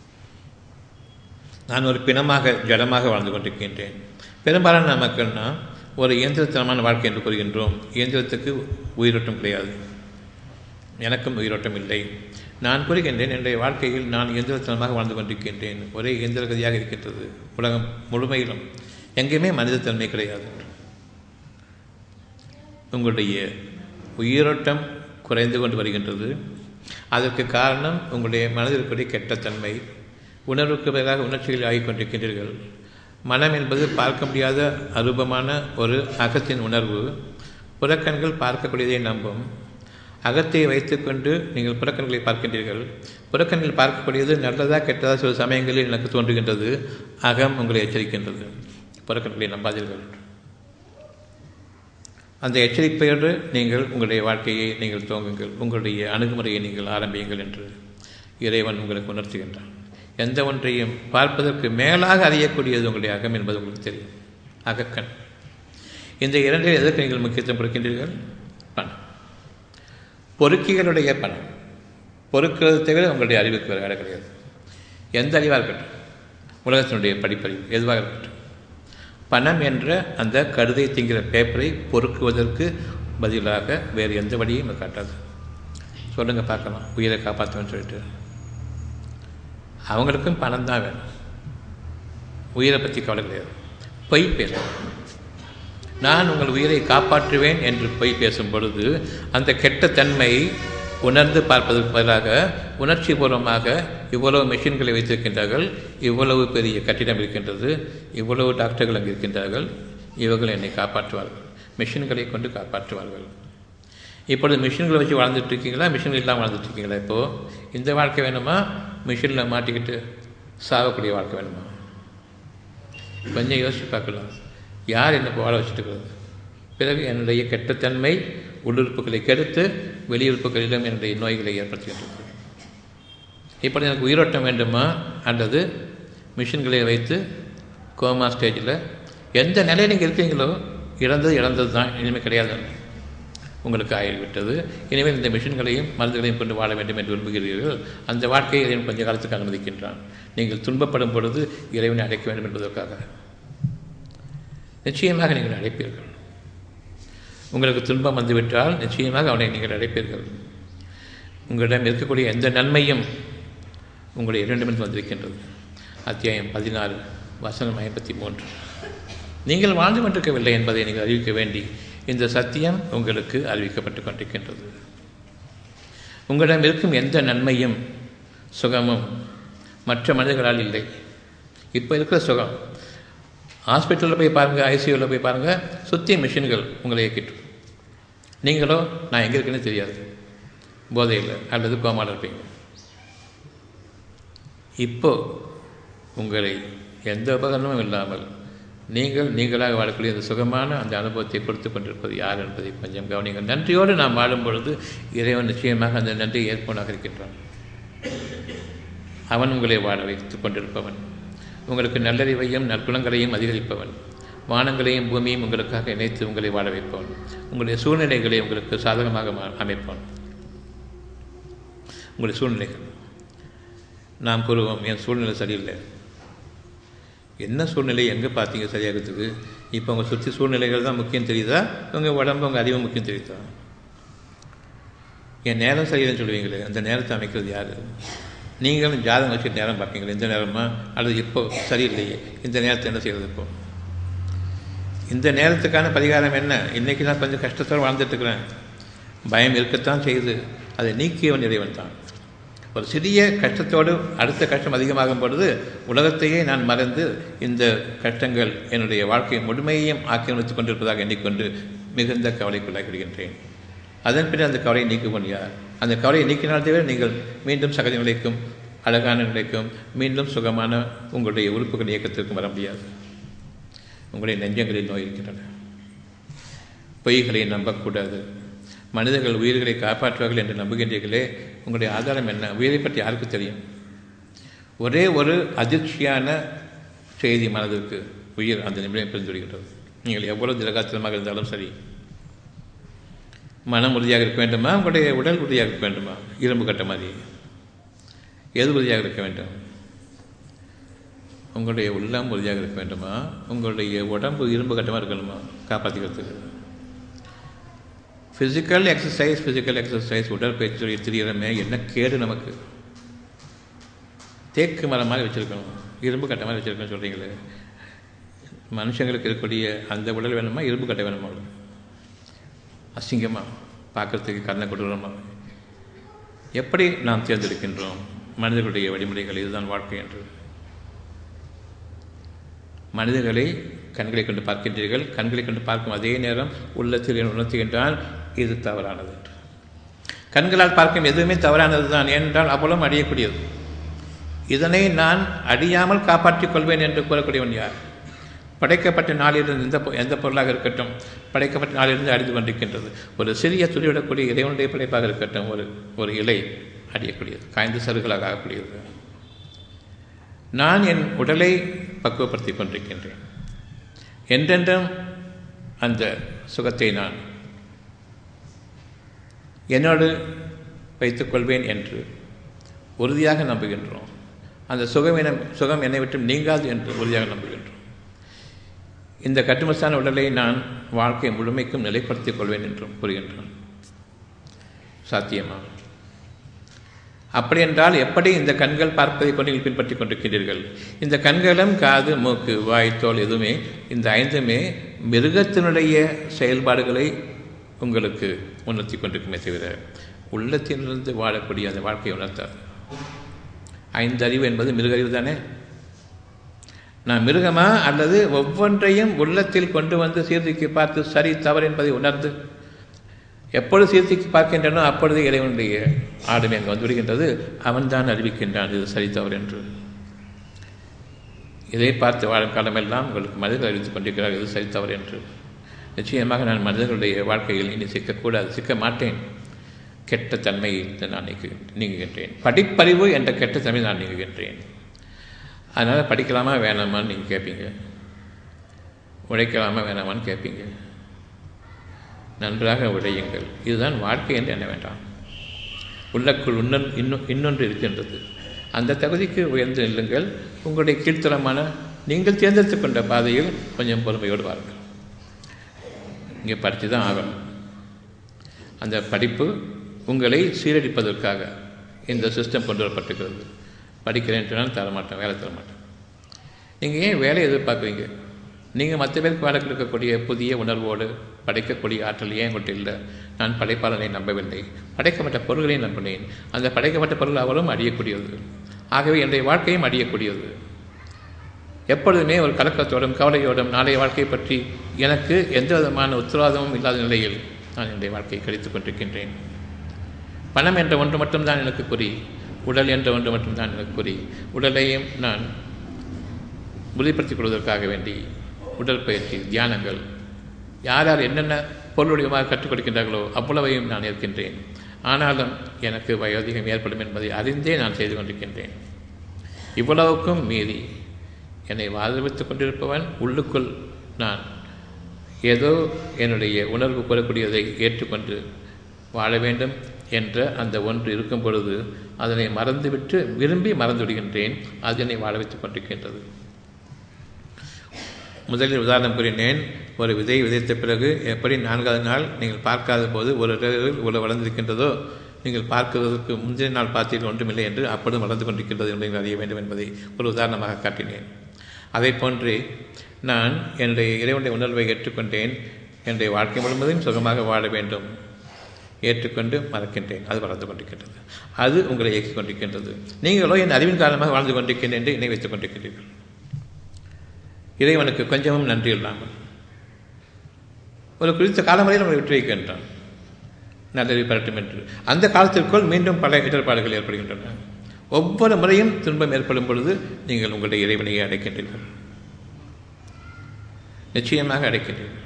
நான் ஒரு பிணமாக ஜடமாக வாழ்ந்து கொண்டிருக்கின்றேன் பெரும்பாலான மக்கள்னா ஒரு இயந்திரத்தனமான வாழ்க்கை என்று கூறுகின்றோம் இயந்திரத்துக்கு உயிரோட்டம் கிடையாது எனக்கும் உயிரோட்டம் இல்லை நான் கூறுகின்றேன் என்னுடைய வாழ்க்கையில் நான் இயந்திரத்தனமாக வாழ்ந்து கொண்டிருக்கின்றேன் ஒரே இயந்திரகதியாக இருக்கின்றது உலகம் முழுமையிலும் எங்கேயுமே மனிதத்தன்மை கிடையாது உங்களுடைய உயிரோட்டம் குறைந்து கொண்டு வருகின்றது அதற்கு காரணம் உங்களுடைய மனதில் இருக்கக்கூடிய கெட்டத்தன்மை உணர்வுக்கு பதிலாக உணர்ச்சிகள் ஆகிக் கொண்டிருக்கின்றீர்கள் மனம் என்பது பார்க்க முடியாத அரூபமான ஒரு அகத்தின் உணர்வு புறக்கண்கள் பார்க்கக்கூடியதை நம்பும் அகத்தை வைத்துக்கொண்டு நீங்கள் புறக்கண்களை பார்க்கின்றீர்கள் புறக்கண்கள் பார்க்கக்கூடியது நல்லதா கெட்டதா சில சமயங்களில் எனக்கு தோன்றுகின்றது அகம் உங்களை எச்சரிக்கின்றது புறக்கண்களை நம்பாதீர்கள் அந்த எச்சரிப்பையோடு நீங்கள் உங்களுடைய வாழ்க்கையை நீங்கள் துவங்குங்கள் உங்களுடைய அணுகுமுறையை நீங்கள் ஆரம்பியுங்கள் என்று இறைவன் உங்களுக்கு உணர்த்துகின்றான் எந்த ஒன்றையும் பார்ப்பதற்கு மேலாக அறியக்கூடியது உங்களுடைய அகம் என்பது உங்களுக்கு தெரியும் அகக்கண் இந்த இரண்டில் எதற்கு நீங்கள் முக்கியத்துவம் கொடுக்கின்றீர்கள் பணம் பொறுக்கிகளுடைய பணம் பொறுக்கிறது தவிர உங்களுடைய அறிவுக்கு வேறு வேலை கிடையாது எந்த அறிவாக இருக்கட்டும் உலகத்தினுடைய படிப்பறிவு எதுவாக இருக்கட்டும் பணம் என்ற அந்த கருதை திங்கிற பேப்பரை பொறுக்குவதற்கு பதிலாக வேறு எந்த வழியும் காட்டாது சொல்லுங்கள் பார்க்கலாம் உயிரை காப்பாற்றுவேன்னு சொல்லிட்டு அவங்களுக்கும் பணம் தான் வேணும் உயிரை பற்றி கவலை கிடையாது பொய் பேசும் நான் உங்கள் உயிரை காப்பாற்றுவேன் என்று பொய் பேசும் பொழுது அந்த கெட்ட தன்மை உணர்ந்து பார்ப்பதற்கு பதிலாக உணர்ச்சி பூர்வமாக இவ்வளவு மெஷின்களை வைத்திருக்கின்றார்கள் இவ்வளவு பெரிய கட்டிடம் இருக்கின்றது இவ்வளவு டாக்டர்கள் அங்கே இருக்கின்றார்கள் இவர்கள் என்னை காப்பாற்றுவார்கள் மிஷின்களை கொண்டு காப்பாற்றுவார்கள் இப்பொழுது மிஷின்களை வச்சு வாழ்ந்துட்டு இருக்கீங்களா மிஷின்கள் இல்லாமல் வாழ்ந்துட்டு இருக்கீங்களா இப்போது இந்த வாழ்க்கை வேணுமா மிஷினில் மாட்டிக்கிட்டு சாகக்கூடிய வாழ்க்கை வேணுமா கொஞ்சம் யோசிச்சு பார்க்கலாம் யார் என்ன வாழ வச்சுட்டு இருக்கிறது பிறகு என்னுடைய கெட்டத்தன்மை உள்ளுறுப்புகளை கெடுத்து வெளியுறுப்புகளிலும் என்னுடைய நோய்களை ஏற்படுத்துகின்றது இப்படி எனக்கு உயிரோட்டம் வேண்டுமா அல்லது மிஷின்களை வைத்து கோமா ஸ்டேஜில் எந்த நிலையில் நீங்கள் இருக்கீங்களோ இறந்தது இறந்தது தான் இனிமேல் கிடையாது உங்களுக்கு ஆகிவிட்டது இனிமேல் இந்த மிஷின்களையும் மருந்துகளையும் கொண்டு வாழ வேண்டும் என்று விரும்புகிறீர்கள் அந்த வாழ்க்கையை இறைவன் கொஞ்ச காலத்துக்கு அனுமதிக்கின்றான் நீங்கள் துன்பப்படும் பொழுது இறைவனை அடைக்க வேண்டும் என்பதற்காக நிச்சயமாக நீங்கள் அழைப்பீர்கள் உங்களுக்கு துன்பம் வந்துவிட்டால் நிச்சயமாக அவனை நீங்கள் அழைப்பீர்கள் உங்களிடம் இருக்கக்கூடிய எந்த நன்மையும் உங்களுடைய இரண்டுமிருந்து வந்திருக்கின்றது அத்தியாயம் பதினாறு வசனம் ஐம்பத்தி மூன்று நீங்கள் வாழ்ந்து கொண்டிருக்கவில்லை என்பதை நீங்கள் அறிவிக்க வேண்டி இந்த சத்தியம் உங்களுக்கு அறிவிக்கப்பட்டு கொண்டிருக்கின்றது உங்களிடம் இருக்கும் எந்த நன்மையும் சுகமும் மற்ற மனிதர்களால் இல்லை இப்போ இருக்கிற சுகம் ஹாஸ்பிட்டலில் போய் பாருங்கள் ஐசியூவில் போய் பாருங்கள் சுற்றி மிஷின்கள் உங்களை இயக்கிட்டு நீங்களோ நான் எங்கே இருக்குன்னு தெரியாது போதையில் அல்லது கோமாவில் இருப்பீங்க இப்போ உங்களை எந்த உபகரணமும் இல்லாமல் நீங்கள் நீங்களாக வாழக்கூடிய அந்த சுகமான அந்த அனுபவத்தை கொடுத்து கொண்டிருப்பது யார் என்பதை கொஞ்சம் கவனிங்கள் நன்றியோடு நாம் வாழும் பொழுது இறைவன் நிச்சயமாக அந்த நன்றியை ஏற்பவனாக இருக்கின்றான் அவன் உங்களை வாழ வைத்து கொண்டிருப்பவன் உங்களுக்கு நல்லறிவையும் நற்குணங்களையும் அதிகரிப்பவன் வானங்களையும் பூமியும் உங்களுக்காக இணைத்து உங்களை வாழ வைப்பவன் உங்களுடைய சூழ்நிலைகளை உங்களுக்கு சாதகமாக அமைப்பவன் உங்களுடைய சூழ்நிலைகள் நாம் கூறுவோம் என் சூழ்நிலை சரியில்லை என்ன சூழ்நிலை எங்கே பார்த்தீங்க சரியாகிறதுக்கு இப்போ உங்கள் சுற்றி சூழ்நிலைகள் தான் முக்கியம் தெரியுதா உங்கள் உடம்பு உங்கள் அறிவு முக்கியம் தெரியுதா என் நேரம் சரியில்லைன்னு சொல்லுவீங்களே அந்த நேரத்தை அமைக்கிறது யார் நீங்களும் ஜாதகம் வச்சுட்டு நேரம் பார்ப்பீங்களே இந்த நேரமா அல்லது இப்போ சரியில்லையே இந்த நேரத்தை என்ன செய்கிறது இப்போ இந்த நேரத்துக்கான பரிகாரம் என்ன இன்றைக்கி நான் கொஞ்சம் கஷ்டத்தோடு வாழ்ந்துட்டுருக்கிறேன் பயம் இருக்கத்தான் செய்யுது அதை நீக்கியவன் இறைவன் தான் ஒரு சிறிய கஷ்டத்தோடு அடுத்த கஷ்டம் அதிகமாகும் பொழுது உலகத்தையே நான் மறந்து இந்த கஷ்டங்கள் என்னுடைய வாழ்க்கை முழுமையையும் ஆக்கிரமித்துக் கொண்டிருப்பதாக எண்ணிக்கொண்டு மிகுந்த கவலைக்குள்ளாகி விடுகின்றேன் அதன் பின்னர் அந்த கவலையை நீக்குவோம் யார் அந்த கவலையை நீக்கினால் தவிர நீங்கள் மீண்டும் சகஜ நிலைக்கும் அழகான நிலைக்கும் மீண்டும் சுகமான உங்களுடைய உறுப்புகள் இயக்கத்திற்கும் வர முடியாது உங்களுடைய நெஞ்சங்களில் நோய் இருக்கின்றன பொய்களை நம்பக்கூடாது மனிதர்கள் உயிர்களை காப்பாற்றுவார்கள் என்று நம்புகின்றீர்களே உங்களுடைய ஆதாரம் என்ன உயிரை பற்றி யாருக்கு தெரியும் ஒரே ஒரு அதிர்ச்சியான செய்தி மனதிற்கு உயிர் அந்த நிமிடம் பிரிந்துவிடுகின்றது நீங்கள் எவ்வளவு திலகாத்திரமாக இருந்தாலும் சரி மனம் உறுதியாக இருக்க வேண்டுமா உங்களுடைய உடல் உறுதியாக இருக்க வேண்டுமா இரும்பு கட்ட மாதிரி எது உறுதியாக இருக்க வேண்டும் உங்களுடைய உள்ளம் உறுதியாக இருக்க வேண்டுமா உங்களுடைய உடம்பு இரும்பு கட்டமாக இருக்கணுமா காப்பாற்றிக்கிறதுக்கு ஃபிசிக்கல் எக்ஸசைஸ் ஃபிசிக்கல் எக்ஸசைஸ் உடற்பயிற்சி சொல்லி திரியிறமே என்ன கேடு நமக்கு தேக்கு மரம் மாதிரி வச்சுருக்கணும் இரும்பு கட்டை மாதிரி வச்சுருக்கணும் சொல்கிறீங்களே மனுஷங்களுக்கு இருக்கக்கூடிய அந்த உடல் வேணுமா இரும்பு கட்டை வேணுமா அசிங்கமாக பார்க்குறதுக்கு கண்ணை கொடூரமாக எப்படி நாம் தேர்ந்தெடுக்கின்றோம் மனிதர்களுடைய வழிமுறைகள் இதுதான் வாழ்க்கை என்று மனிதர்களை கண்களை கொண்டு பார்க்கின்றீர்கள் கண்களை கொண்டு பார்க்கும் அதே நேரம் உள்ளத்தில் உணர்த்துகின்றால் இது தவறானது என்று கண்களால் பார்க்கும் எதுவுமே தவறானது தான் ஏனென்றால் அவ்வளவு அடியக்கூடியது இதனை நான் அடியாமல் காப்பாற்றிக் கொள்வேன் என்று கூறக்கூடியவன் யார் படைக்கப்பட்ட நாளிலிருந்து எந்த எந்த பொருளாக இருக்கட்டும் படைக்கப்பட்ட நாளிலிருந்து அடிந்து கொண்டிருக்கின்றது ஒரு சிறிய துளிவிடக்கூடிய இறைவனுடைய படைப்பாக இருக்கட்டும் ஒரு ஒரு இலை அடியக்கூடியது காய்ந்த சருகளாக ஆகக்கூடியது நான் என் உடலை பக்குவப்படுத்தி கொண்டிருக்கின்றேன் என்றென்றும் அந்த சுகத்தை நான் என்னோடு வைத்துக்கொள்வேன் என்று உறுதியாக நம்புகின்றோம் அந்த சுகம் என சுகம் என்னை விட்டு நீங்காது என்று உறுதியாக நம்புகின்றோம் இந்த கட்டுமஸ்தான உடலை நான் வாழ்க்கை முழுமைக்கும் நிலைப்படுத்திக் கொள்வேன் என்றும் கூறுகின்றான் சாத்தியமா அப்படி என்றால் எப்படி இந்த கண்கள் பார்ப்பதை கொண்டு நீங்கள் பின்பற்றி கொண்டிருக்கின்றீர்கள் இந்த கண்களும் காது மூக்கு வாய் தோல் எதுவுமே இந்த ஐந்துமே மிருகத்தினுடைய செயல்பாடுகளை உங்களுக்கு உணர்த்தி கொண்டிருக்குமே தவிர உள்ளத்திலிருந்து வாழக்கூடிய அந்த வாழ்க்கையை உணர்த்தாது ஐந்தறிவு என்பது மிருகறிவு தானே நான் மிருகமா அல்லது ஒவ்வொன்றையும் உள்ளத்தில் கொண்டு வந்து சீர்தூக்கி பார்த்து சரி தவறு என்பதை உணர்ந்து எப்பொழுது சீர்திக்கு பார்க்கின்றனோ அப்பொழுது இறைவனுடைய ஆளுமை அங்கே வந்து விடுகின்றது அவன்தான் அறிவிக்கின்றான் இது சரி தவறு என்று இதை பார்த்து வாழும் காலமெல்லாம் உங்களுக்கு மனிதர்கள் அறிவித்துக் கொண்டிருக்கிறார்கள் இது சரி தவறு என்று நிச்சயமாக நான் மனிதர்களுடைய வாழ்க்கையில் இனி சிக்கக்கூடாது சிக்க மாட்டேன் கெட்ட தன்மையை நான் நீக்கு நீங்குகின்றேன் படிப்பறிவு என்ற கெட்ட தன்மை நான் நீங்குகின்றேன் அதனால் படிக்கலாமா வேணாமான்னு நீங்கள் கேட்பீங்க உழைக்கலாமா வேணாமான்னு கேட்பீங்க நன்றாக உழையுங்கள் இதுதான் வாழ்க்கை என்று எண்ண வேண்டாம் உள்ளக்குள் இன்னொன் இன்னும் இன்னொன்று இருக்கின்றது அந்த தகுதிக்கு உயர்ந்து நில்லுங்கள் உங்களுடைய கீழ்த்தரமான நீங்கள் தேர்ந்தெடுத்து கொண்ட பாதையில் கொஞ்சம் பொறுமையோடு வாருங்கள் இங்கே படித்து தான் ஆகணும் அந்த படிப்பு உங்களை சீரழிப்பதற்காக இந்த சிஸ்டம் கொண்டு வரப்பட்டிருக்கிறது படிக்கிறேன்னு சொன்னால் தரமாட்டேன் வேலை தரமாட்டேன் நீங்கள் ஏன் வேலையை எதிர்பார்க்குறீங்க நீங்கள் மற்ற பேருக்கு வேலை கொடுக்கக்கூடிய புதிய உணர்வோடு படைக்கக்கூடிய ஆற்றல் ஏன் உங்கள்கிட்ட இல்லை நான் படைப்பாளனை நம்பவில்லை படைக்கப்பட்ட பொருள்களை நம்பினேன் அந்த படைக்கப்பட்ட பொருள் அவரும் அழியக்கூடியது ஆகவே என்னுடைய வாழ்க்கையும் அழியக்கூடியது எப்பொழுதுமே ஒரு கலக்கத்தோடும் கவலையோடும் நாளைய வாழ்க்கையை பற்றி எனக்கு எந்த விதமான உத்தரவாதமும் இல்லாத நிலையில் நான் என்னுடைய வாழ்க்கையை கழித்துக் கொண்டிருக்கின்றேன் பணம் என்ற ஒன்று மட்டும்தான் எனக்கு குறி உடல் என்ற ஒன்று மட்டும்தான் எனக்கு குறி உடலையும் நான் உறுதிப்படுத்திக் கொள்வதற்காக வேண்டி உடல் பயிற்சி தியானங்கள் யார் யார் என்னென்ன பொருளுடையமாக கற்றுக் கொடுக்கின்றார்களோ அவ்வளவையும் நான் இருக்கின்றேன் ஆனாலும் எனக்கு வயோதிகம் ஏற்படும் என்பதை அறிந்தே நான் செய்து கொண்டிருக்கின்றேன் இவ்வளவுக்கும் மீறி என்னை வாழ்வித்துக் கொண்டிருப்பவன் உள்ளுக்குள் நான் ஏதோ என்னுடைய உணர்வு கூறக்கூடியதை ஏற்றுக்கொண்டு வாழ வேண்டும் என்ற அந்த ஒன்று இருக்கும் பொழுது அதனை மறந்துவிட்டு விரும்பி மறந்து விடுகின்றேன் அது என்னை வாழ வைத்துக் கொண்டிருக்கின்றது முதலில் உதாரணம் கூறினேன் ஒரு விதை விதைத்த பிறகு எப்படி நான்காவது நாள் நீங்கள் பார்க்காத போது ஒரு இடத்தில் உள்ள வளர்ந்திருக்கின்றதோ நீங்கள் பார்க்கிறதுக்கு முந்தைய நாள் பார்த்தீர்கள் ஒன்றுமில்லை என்று அப்பொழுதும் வளர்ந்து கொண்டிருக்கின்றது என்பதை நீங்கள் அறிய வேண்டும் என்பதை ஒரு உதாரணமாக காட்டினேன் அதை போன்று நான் என்னுடைய இறைவனுடைய உணர்வை ஏற்றுக்கொண்டேன் என்னுடைய வாழ்க்கை முழுவதும் சுகமாக வாழ வேண்டும் ஏற்றுக்கொண்டு மறக்கின்றேன் அது வளர்ந்து கொண்டிருக்கின்றது அது உங்களை இயக்கிக் கொண்டிருக்கின்றது நீங்களோ என் அறிவின் காரணமாக வாழ்ந்து கொண்டிருக்கின்றேன் என்று இணை வைத்துக் கொண்டிருக்கின்றீர்கள் இறைவனுக்கு கொஞ்சமும் நன்றி இல்லாமல் ஒரு குறித்த காலம் வரை நம்மளை விட்டு வைக்கின்றான் நல்லது பெறட்டும் என்று அந்த காலத்திற்குள் மீண்டும் பல இடர்பாடுகள் ஏற்படுகின்றன ஒவ்வொரு முறையும் துன்பம் ஏற்படும் பொழுது நீங்கள் உங்களுடைய இறைவனையை அடைக்கின்றீர்கள் நிச்சயமாக அடைக்கின்றீர்கள்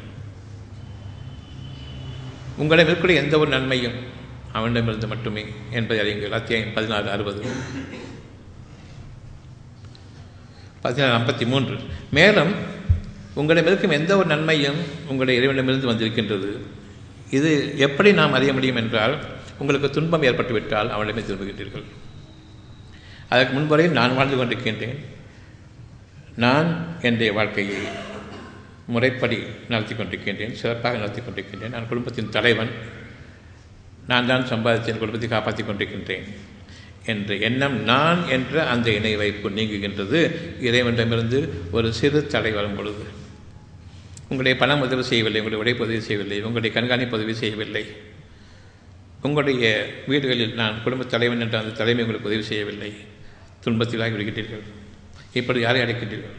உங்களிடம் இருக்கக்கூடிய எந்த ஒரு நன்மையும் அவனிடமிருந்து மட்டுமே என்பதை அறியுங்கள் அத்தியாயம் பதினாறு அறுபது பதினாறு ஐம்பத்தி மூன்று மேலும் உங்களிடம் இருக்கும் எந்த ஒரு நன்மையும் உங்களுடைய இறைவனிடமிருந்து வந்திருக்கின்றது இது எப்படி நாம் அறிய முடியும் என்றால் உங்களுக்கு துன்பம் ஏற்பட்டுவிட்டால் அவனிடமே திரும்புகின்றீர்கள் அதற்கு முன்வரை நான் வாழ்ந்து கொண்டிருக்கின்றேன் நான் என்னுடைய வாழ்க்கையை முறைப்படி நடத்தி கொண்டிருக்கின்றேன் சிறப்பாக நடத்தி கொண்டிருக்கின்றேன் நான் குடும்பத்தின் தலைவன் நான் தான் சம்பாதித்து என் குடும்பத்தை காப்பாற்றிக் கொண்டிருக்கின்றேன் என்ற எண்ணம் நான் என்ற அந்த இணை வைப்பு நீங்குகின்றது இறைவனிடமிருந்து ஒரு சிறு தடை வரும் பொழுது உங்களுடைய பணம் உதவி செய்யவில்லை உங்களுடைய உழைப்பு உதவி செய்யவில்லை உங்களுடைய கண்காணிப்பு உதவி செய்யவில்லை உங்களுடைய வீடுகளில் நான் குடும்பத் தலைவன் என்ற அந்த தலைமை உங்களுக்கு உதவி செய்யவில்லை துன்பத்திலாகி விடுகின்றீர்கள் இப்படி யாரை அடைக்கின்றீர்கள்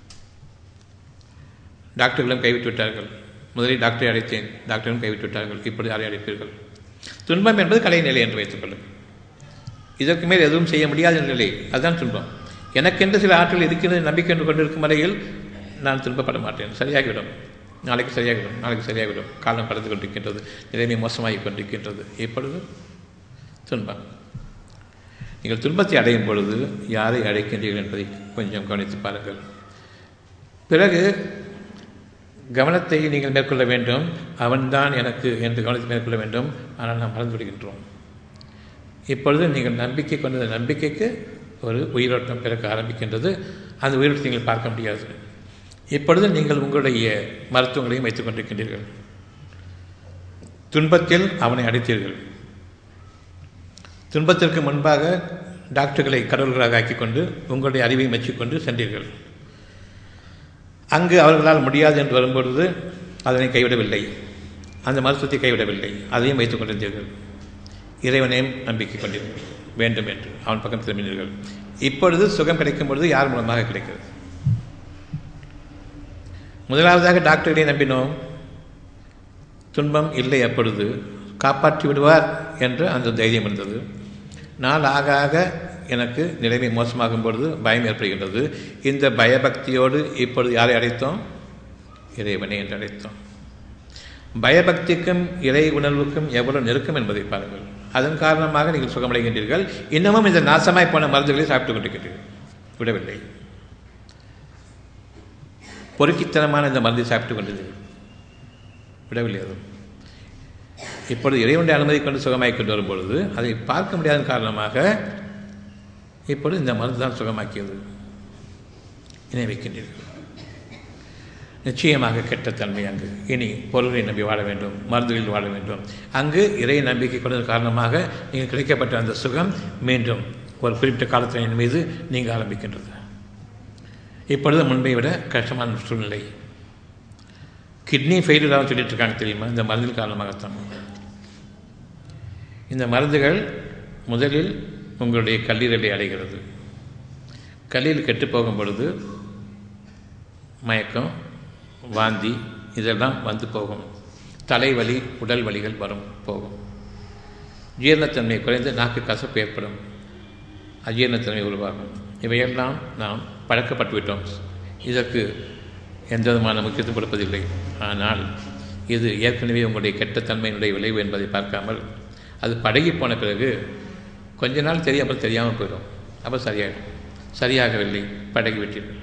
டாக்டர்களும் கைவிட்டு விட்டார்கள் முதலில் டாக்டரை அடைத்தேன் டாக்டரும் கைவிட்டு விட்டார்கள் இப்படி யாரை அடைப்பீர்கள் துன்பம் என்பது கலை நிலை என்று வைத்துக் கொள்ளுங்கள் இதற்கு மேல் எதுவும் செய்ய முடியாத நிலை அதுதான் துன்பம் எனக்கென்று சில ஆற்றல் இருக்கின்றது நம்பிக்கை என்று கொண்டிருக்கும் வரையில் நான் துன்பப்பட மாட்டேன் சரியாகிவிடும் நாளைக்கு சரியாகிவிடும் நாளைக்கு சரியாகிவிடும் காலம் கடந்து கொண்டிருக்கின்றது நிலைமை மோசமாகி கொண்டிருக்கின்றது இப்பொழுது துன்பம் நீங்கள் துன்பத்தை அடையும் பொழுது யாரை அழைக்கின்றீர்கள் என்பதை கொஞ்சம் கவனித்து பாருங்கள் பிறகு கவனத்தை நீங்கள் மேற்கொள்ள வேண்டும் அவன்தான் எனக்கு என்று கவனத்தை மேற்கொள்ள வேண்டும் ஆனால் நாம் மறந்து விடுகின்றோம் இப்பொழுது நீங்கள் நம்பிக்கை கொண்ட நம்பிக்கைக்கு ஒரு உயிரோட்டம் பிறக்க ஆரம்பிக்கின்றது அந்த உயிரோட்டத்தை நீங்கள் பார்க்க முடியாது இப்பொழுது நீங்கள் உங்களுடைய மருத்துவங்களையும் வைத்துக் கொண்டிருக்கின்றீர்கள் துன்பத்தில் அவனை அடைத்தீர்கள் துன்பத்திற்கு முன்பாக டாக்டர்களை கடவுள்களாக ஆக்கிக்கொண்டு உங்களுடைய அறிவை மெச்சிக்கொண்டு சென்றீர்கள் அங்கு அவர்களால் முடியாது என்று வரும்பொழுது அதனை கைவிடவில்லை அந்த மருத்துவத்தை கைவிடவில்லை அதையும் வைத்துக் கொண்டிருந்தீர்கள் இறைவனையும் நம்பிக்கை கொண்டீர்கள் வேண்டும் என்று அவன் பக்கம் திரும்பினீர்கள் இப்பொழுது சுகம் கிடைக்கும் பொழுது யார் மூலமாக கிடைக்கிறது முதலாவதாக டாக்டர்களை நம்பினோம் துன்பம் இல்லை அப்பொழுது காப்பாற்றி விடுவார் என்று அந்த தைரியம் இருந்தது நாள் ஆக ஆக எனக்கு நிலைமை மோசமாகும் பொழுது பயம் ஏற்படுகின்றது இந்த பயபக்தியோடு இப்பொழுது யாரை அழைத்தோம் இறைவனை என்று அழைத்தோம் பயபக்திக்கும் இறை உணர்வுக்கும் எவ்வளவு நெருக்கம் என்பதை பாருங்கள் அதன் காரணமாக நீங்கள் சுகமடைகின்றீர்கள் இன்னமும் இந்த நாசமாய் போன மருந்துகளை சாப்பிட்டுக் கொண்டிருக்கின்றீர்கள் விடவில்லை பொறுக்கித்தனமான இந்த மருந்தை சாப்பிட்டுக் கொண்டிருந்தீர்கள் விடவில்லை அதுவும் இப்பொழுது இறைவனுடைய அனுமதி கொண்டு சுகமாக்கி கொண்டு வரும் பொழுது அதை பார்க்க முடியாத காரணமாக இப்பொழுது இந்த மருந்து தான் சுகமாக்கியது இணை வைக்கின்றீர்கள் நிச்சயமாக கெட்ட தன்மை அங்கு இனி பொருளை நம்பி வாழ வேண்டும் மருந்துகளில் வாழ வேண்டும் அங்கு இறை நம்பிக்கை கொண்டதன் காரணமாக நீங்கள் கிடைக்கப்பட்ட அந்த சுகம் மீண்டும் ஒரு குறிப்பிட்ட காலத்தின் மீது நீங்க ஆரம்பிக்கின்றது இப்பொழுது முன்பை விட கஷ்டமான சூழ்நிலை கிட்னி ஃபெயிலியராக சொல்லிட்டு இருக்காங்க தெரியுமா இந்த மருந்தின் காரணமாகத்தான் இந்த மருந்துகள் முதலில் உங்களுடைய கல்லீரலை அடைகிறது கல்லீரல் கெட்டு போகும் பொழுது மயக்கம் வாந்தி இதெல்லாம் வந்து போகும் தலைவலி உடல் வலிகள் வரும் போகும் ஜீரணத்தன்மை குறைந்து நாக்கு கசப்பு ஏற்படும் அஜீரணத்தன்மை உருவாகும் இவையெல்லாம் நாம் பழக்கப்பட்டு விட்டோம் இதற்கு எந்த விதமான முக்கியத்துவம் கொடுப்பதில்லை ஆனால் இது ஏற்கனவே உங்களுடைய கெட்ட தன்மையினுடைய விளைவு என்பதை பார்க்காமல் அது பழகி போன பிறகு கொஞ்ச நாள் தெரியாமல் தெரியாமல் போயிடும் அப்போ சரியாயிடும் சரியாகவில்லை பழகி விட்டீர்கள்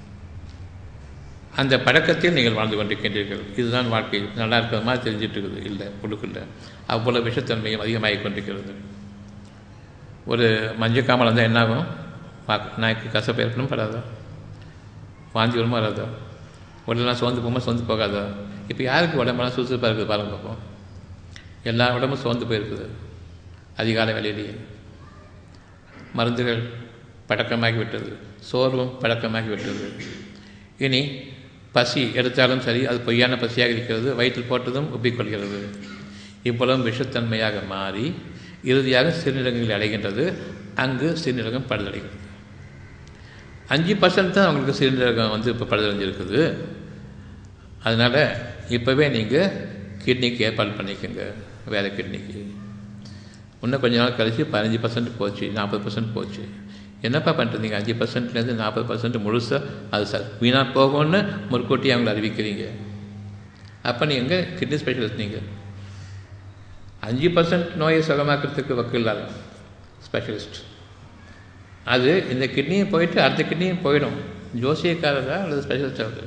அந்த பழக்கத்தில் நீங்கள் வாழ்ந்து கொண்டிருக்கின்றீர்கள் இதுதான் வாழ்க்கை நல்லா இருக்கிற மாதிரி தெரிஞ்சிட்டு இருக்குது இல்லை உள்ளுக்குள்ள அவ்வளோ விஷத்தன்மையும் அதிகமாகி கொண்டிருக்கிறது ஒரு மஞ்சள் காமல் இருந்தால் என்னாகும் நாய்க்கு கசப்பு ஏற்படும் படாதா வாந்தி வருமா வராதா உடலாம் சோர்ந்து போகுமா சோர்ந்து போகாதா இப்போ யாருக்கு உடம்பெல்லாம் சுறுசுறுப்பாக இருக்குது பாருங்க பார்ப்போம் எல்லா உடம்பும் சோர்ந்து போயிருக்குது அதிகாலை வேலையிலேயே மருந்துகள் பழக்கமாகி விட்டது சோர்வும் பழக்கமாகி விட்டது இனி பசி எடுத்தாலும் சரி அது பொய்யான பசியாக இருக்கிறது வயிற்றில் போட்டதும் உப்பிக்கொள்கிறது இவ்வளவு விஷத்தன்மையாக மாறி இறுதியாக சிறுநீரகங்கள் அடைகின்றது அங்கு சிறுநீரகம் படுதடைகிறது அஞ்சு பர்சன்ட் தான் அவங்களுக்கு சிறுநீரகம் வந்து இப்போ படுதடைஞ்சிருக்குது அதனால் இப்போவே நீங்கள் கிட்னிக்கு ஏற்பாடு பண்ணிக்கோங்க வேறு கிட்னிக்கு இன்னும் கொஞ்ச நாள் கழிச்சு பதினஞ்சு பர்சன்ட் போச்சு நாற்பது பர்சன்ட் போச்சு என்னப்பா பண்ணுறீங்க அஞ்சு பர்சன்ட்லேருந்து நாற்பது பர்சன்ட் முழுசாக அது சார் வீணாக போகும்னு முற்கூட்டி அவங்கள அறிவிக்கிறீங்க அப்போ நீ எங்கே கிட்னி ஸ்பெஷலிஸ்ட் நீங்கள் அஞ்சு பர்சன்ட் நோயை சுகமாக்கிறதுக்கு வக்கு இல்லாத ஸ்பெஷலிஸ்ட் அது இந்த கிட்னியும் போயிட்டு அடுத்த கிட்னியும் போயிடும் ஜோசியக்காரரா அல்லது ஸ்பெஷலிஸ்ட் அவர்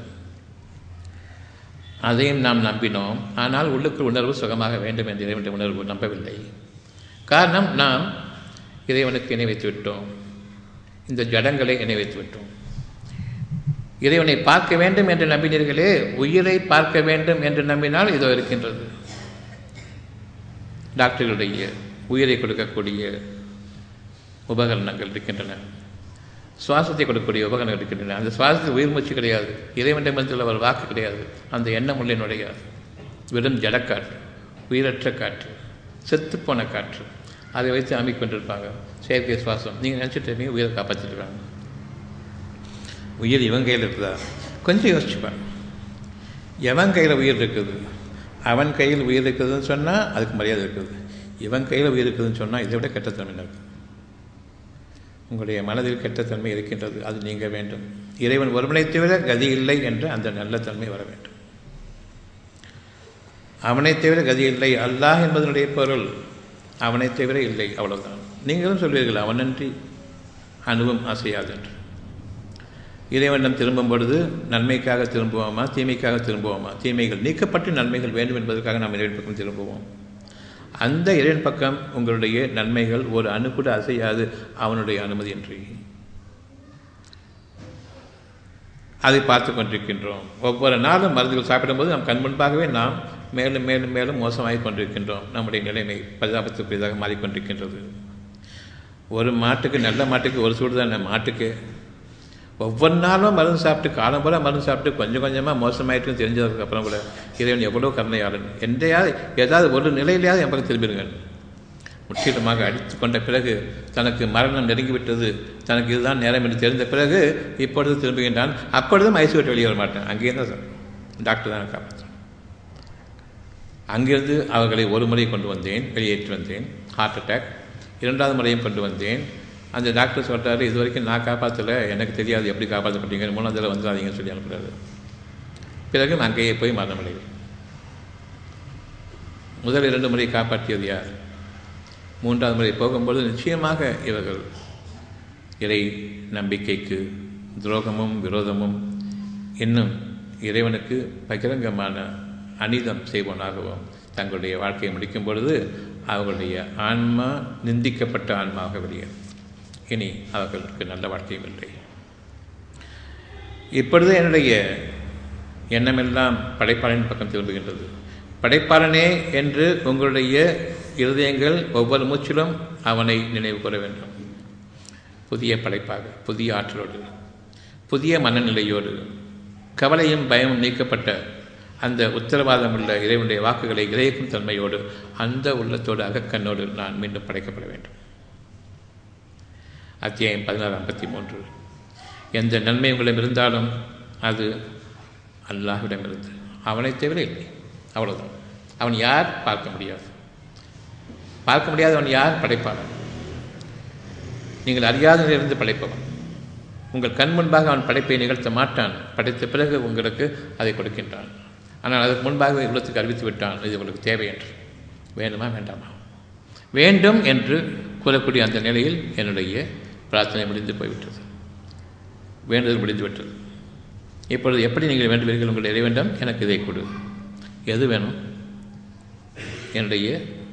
அதையும் நாம் நம்பினோம் ஆனால் உள்ளுக்குள் உணர்வு சுகமாக வேண்டும் என்ற இறைவனுடைய உணர்வு நம்பவில்லை காரணம் நாம் இறைவனுக்கு இணை வைத்து விட்டோம் இந்த ஜடங்களை இணை வைத்து விட்டோம் இறைவனை பார்க்க வேண்டும் என்று நம்பினீர்களே உயிரை பார்க்க வேண்டும் என்று நம்பினால் இதோ இருக்கின்றது டாக்டர்களுடைய உயிரை கொடுக்கக்கூடிய உபகரணங்கள் இருக்கின்றன சுவாசத்தை கொடுக்கக்கூடிய உபகரணங்கள் இருக்கின்றன அந்த சுவாசத்துக்கு உயிர் மூச்சு கிடையாது இறைவன் மனத்தில் ஒரு வாக்கு கிடையாது அந்த எண்ணம் உள்ளே நுழையாது வெறும் ஜடக்காற்று உயிரற்ற காற்று செத்துப்போன காற்று அதை வைத்து அமைக்கொண்டிருப்பாங்க செயற்கை சுவாசம் நீங்கள் நினச்சிட்டு இருப்பீங்க உயிரை காப்பாற்றிருக்காங்க உயிர் இவன் கையில் இருக்குதா கொஞ்சம் யோசிச்சுப்பாங்க எவன் கையில் உயிர் இருக்குது அவன் கையில் உயிர் இருக்குதுன்னு சொன்னால் அதுக்கு மரியாதை இருக்குது இவன் கையில் உயிர் இருக்குதுன்னு சொன்னால் இதை விட கெட்டத்தன்மை இருக்குது உங்களுடைய மனதில் கெட்டத்தன்மை இருக்கின்றது அது நீங்க வேண்டும் இறைவன் ஒருவனை தவிர கதி இல்லை என்ற அந்த நல்ல தன்மை வர வேண்டும் அவனை தவிர கதி இல்லை அல்லாஹ் என்பதனுடைய பொருள் அவனை தவிர இல்லை அவ்வளவுதான் நீங்களும் சொல்வீர்கள் அவனன்றி அணுவும் அசையாது என்று இறைவனிடம் திரும்பும் பொழுது நன்மைக்காக திரும்புவோமா தீமைக்காக திரும்புவோமா தீமைகள் நீக்கப்பட்டு நன்மைகள் வேண்டும் என்பதற்காக நாம் இறைவன் பக்கம் திரும்புவோம் அந்த இறைவன் பக்கம் உங்களுடைய நன்மைகள் ஒரு அணு கூட அசையாது அவனுடைய அனுமதியின்றி அதை பார்த்து கொண்டிருக்கின்றோம் ஒவ்வொரு நாளும் மருந்துகள் சாப்பிடும்போது நம் கண் முன்பாகவே நாம் மேலும் மேலும் மேலும் மோசமாகி கொண்டிருக்கின்றோம் நம்முடைய நிலைமை பரிதாபத்துக்குரியதாக மாறிக்கொண்டிருக்கின்றது ஒரு மாட்டுக்கு நல்ல மாட்டுக்கு ஒரு சூடு தான் மாட்டுக்கு ஒவ்வொரு நாளும் மருந்து சாப்பிட்டு காலம் போல மருந்து சாப்பிட்டு கொஞ்சம் கொஞ்சமாக மோசமாயிட்டுன்னு தெரிஞ்சதுக்கு அப்புறம் கூட இறைவன் எவ்வளோ கருணையாளன் எந்தையாவது ஏதாவது ஒரு நிலையிலேயாவது என் பக்கம் திரும்பிடுங்கள் முற்றிலுமாக அடித்து கொண்ட பிறகு தனக்கு மரணம் நெருங்கிவிட்டது தனக்கு இதுதான் நேரம் என்று தெரிந்த பிறகு இப்பொழுது திரும்புகின்றான் அப்பொழுதும் ஐசி விட்டு வெளியே வர மாட்டேன் அங்கேயே தான் டாக்டர் தான் காப்பாற்றேன் அங்கிருந்து அவர்களை ஒரு முறை கொண்டு வந்தேன் வெளியேற்றி வந்தேன் ஹார்ட் அட்டாக் இரண்டாவது முறையும் கொண்டு வந்தேன் அந்த டாக்டர் சொல்கிறாரு இது வரைக்கும் நான் காப்பாற்றலை எனக்கு தெரியாது எப்படி காப்பாற்றப்பட்டீங்க மூணாவது தடவை வந்துடாதீங்கன்னு சொல்லி அனுப்புகிறாரு பிறகு அங்கேயே போய் மரணமடைவேன் முதல் இரண்டு முறை காப்பாற்றியது யார் மூன்றாவது முறை போகும்போது நிச்சயமாக இவர்கள் இறை நம்பிக்கைக்கு துரோகமும் விரோதமும் இன்னும் இறைவனுக்கு பகிரங்கமான அனிதம் செய்வனாகவும் தங்களுடைய வாழ்க்கையை முடிக்கும் பொழுது அவர்களுடைய ஆன்மா நிந்திக்கப்பட்ட ஆன்மாவாக வெளியேறும் இனி அவர்களுக்கு நல்ல வாழ்க்கையும் இல்லை இப்பொழுது என்னுடைய எண்ணமெல்லாம் படைப்பாளனின் பக்கம் திரும்புகின்றது படைப்பாளனே என்று உங்களுடைய இருதயங்கள் ஒவ்வொரு மூச்சிலும் அவனை நினைவு கூற வேண்டும் புதிய படைப்பாக புதிய ஆற்றலோடு புதிய மனநிலையோடு கவலையும் பயமும் நீக்கப்பட்ட அந்த உத்தரவாதம் உள்ள இறைவனுடைய வாக்குகளை கிரகிக்கும் தன்மையோடு அந்த உள்ளத்தோடு அகக்கண்ணோடு நான் மீண்டும் படைக்கப்பட வேண்டும் அத்தியாயம் பதினாறு ஐம்பத்தி மூன்று எந்த நன்மை உங்களிடம் இருந்தாலும் அது அல்லாஹ்விடமிருந்து அவனை தவிர இல்லை அவ்வளவுதான் அவன் யார் பார்க்க முடியாது பார்க்க முடியாதவன் யார் படைப்பாளன் நீங்கள் அறியாததிலிருந்து படைப்பவன் உங்கள் கண் முன்பாக அவன் படைப்பை நிகழ்த்த மாட்டான் படைத்த பிறகு உங்களுக்கு அதை கொடுக்கின்றான் ஆனால் அதற்கு முன்பாக உள்ளத்துக்கு அறிவித்து விட்டான் இது உங்களுக்கு தேவை என்று வேண்டுமா வேண்டாமா வேண்டும் என்று கூறக்கூடிய அந்த நிலையில் என்னுடைய பிரார்த்தனை முடிந்து போய்விட்டது வேண்டுதல் முடிந்துவிட்டது இப்பொழுது எப்படி நீங்கள் வேண்டுவீர்கள் உங்கள் இறைவனிடம் எனக்கு இதை கொடு எது வேணும் என்னுடைய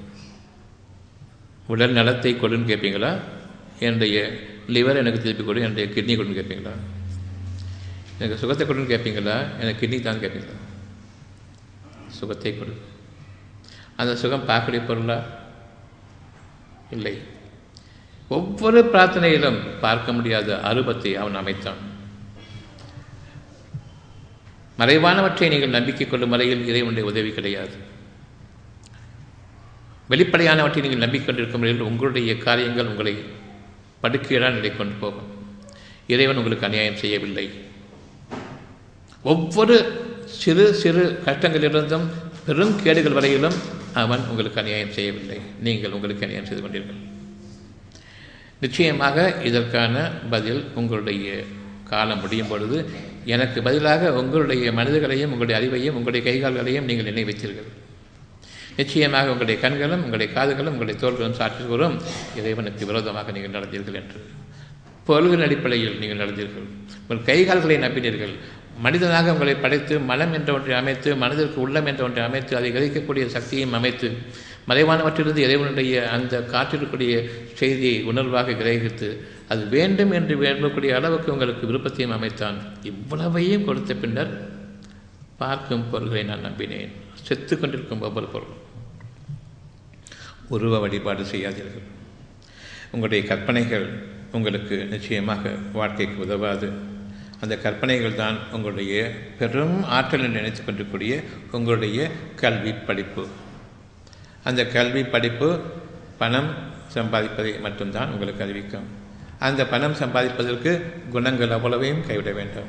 உடல் நலத்தை கொடுன்னு கேட்பீங்களா என்னுடைய லிவர் எனக்கு திருப்பி கொடு என்னுடைய கிட்னி கொடுன்னு கேட்பீங்களா எனக்கு சுகத்தை கொடுன்னு கேட்பீங்களா எனக்கு கிட்னி தான் கேட்பீங்களா சுகத்தை கொடு அந்த சுகம் பார்க்கக்கூடிய பொருளா இல்லை ஒவ்வொரு பிரார்த்தனையிலும் பார்க்க முடியாத அருபத்தை அவன் அமைத்தான் மறைவானவற்றை நீங்கள் நம்பிக்கை கொள்ளும் வரையில் இறைவனுடைய உதவி கிடையாது வெளிப்படையானவற்றை நீங்கள் நம்பிக்கொண்டிருக்கும் வரையில் உங்களுடைய காரியங்கள் உங்களை படுக்கையிடால் நிலை கொண்டு போகும் இறைவன் உங்களுக்கு அநியாயம் செய்யவில்லை ஒவ்வொரு சிறு சிறு கஷ்டங்களிலிருந்தும் பெரும் கேடுகள் வரையிலும் அவன் உங்களுக்கு அநியாயம் செய்யவில்லை நீங்கள் உங்களுக்கு அநியாயம் செய்து கொண்டீர்கள் நிச்சயமாக இதற்கான பதில் உங்களுடைய காலம் முடியும் பொழுது எனக்கு பதிலாக உங்களுடைய மனிதர்களையும் உங்களுடைய அறிவையும் உங்களுடைய கைகால்களையும் நீங்கள் நினைவைத்தீர்கள் நிச்சயமாக உங்களுடைய கண்களும் உங்களுடைய காதுகளும் உங்களுடைய தோள்களும் சாட்சி கூறும் இறைவனுக்கு விரோதமாக நீங்கள் நடந்தீர்கள் என்று பொருள்களின் அடிப்படையில் நீங்கள் நடந்தீர்கள் உங்கள் கைகால்களை நம்பினீர்கள் மனிதனாக உங்களை படைத்து மனம் என்ற ஒன்றை அமைத்து மனதிற்கு உள்ளம் என்ற ஒன்றை அமைத்து அதை கிரகிக்கக்கூடிய சக்தியையும் அமைத்து மறைவானவற்றிலிருந்து இறைவனுடைய அந்த காற்றிருக்கக்கூடிய செய்தியை உணர்வாக கிரகித்து அது வேண்டும் என்று வேண்டக்கூடிய அளவுக்கு உங்களுக்கு விருப்பத்தையும் அமைத்தான் இவ்வளவையும் கொடுத்த பின்னர் பார்க்கும் பொருள்களை நான் நம்பினேன் செத்து கொண்டிருக்கும் ஒவ்வொரு பொருளும் உருவ வழிபாடு செய்யாதீர்கள் உங்களுடைய கற்பனைகள் உங்களுக்கு நிச்சயமாக வாழ்க்கைக்கு உதவாது அந்த கற்பனைகள் தான் உங்களுடைய பெரும் ஆற்றலை நினைத்து கொண்டிருக்கூடிய உங்களுடைய கல்வி படிப்பு அந்த கல்வி படிப்பு பணம் சம்பாதிப்பதை மட்டும்தான் உங்களுக்கு அறிவிக்கும் அந்த பணம் சம்பாதிப்பதற்கு குணங்கள் அவ்வளவையும் கைவிட வேண்டும்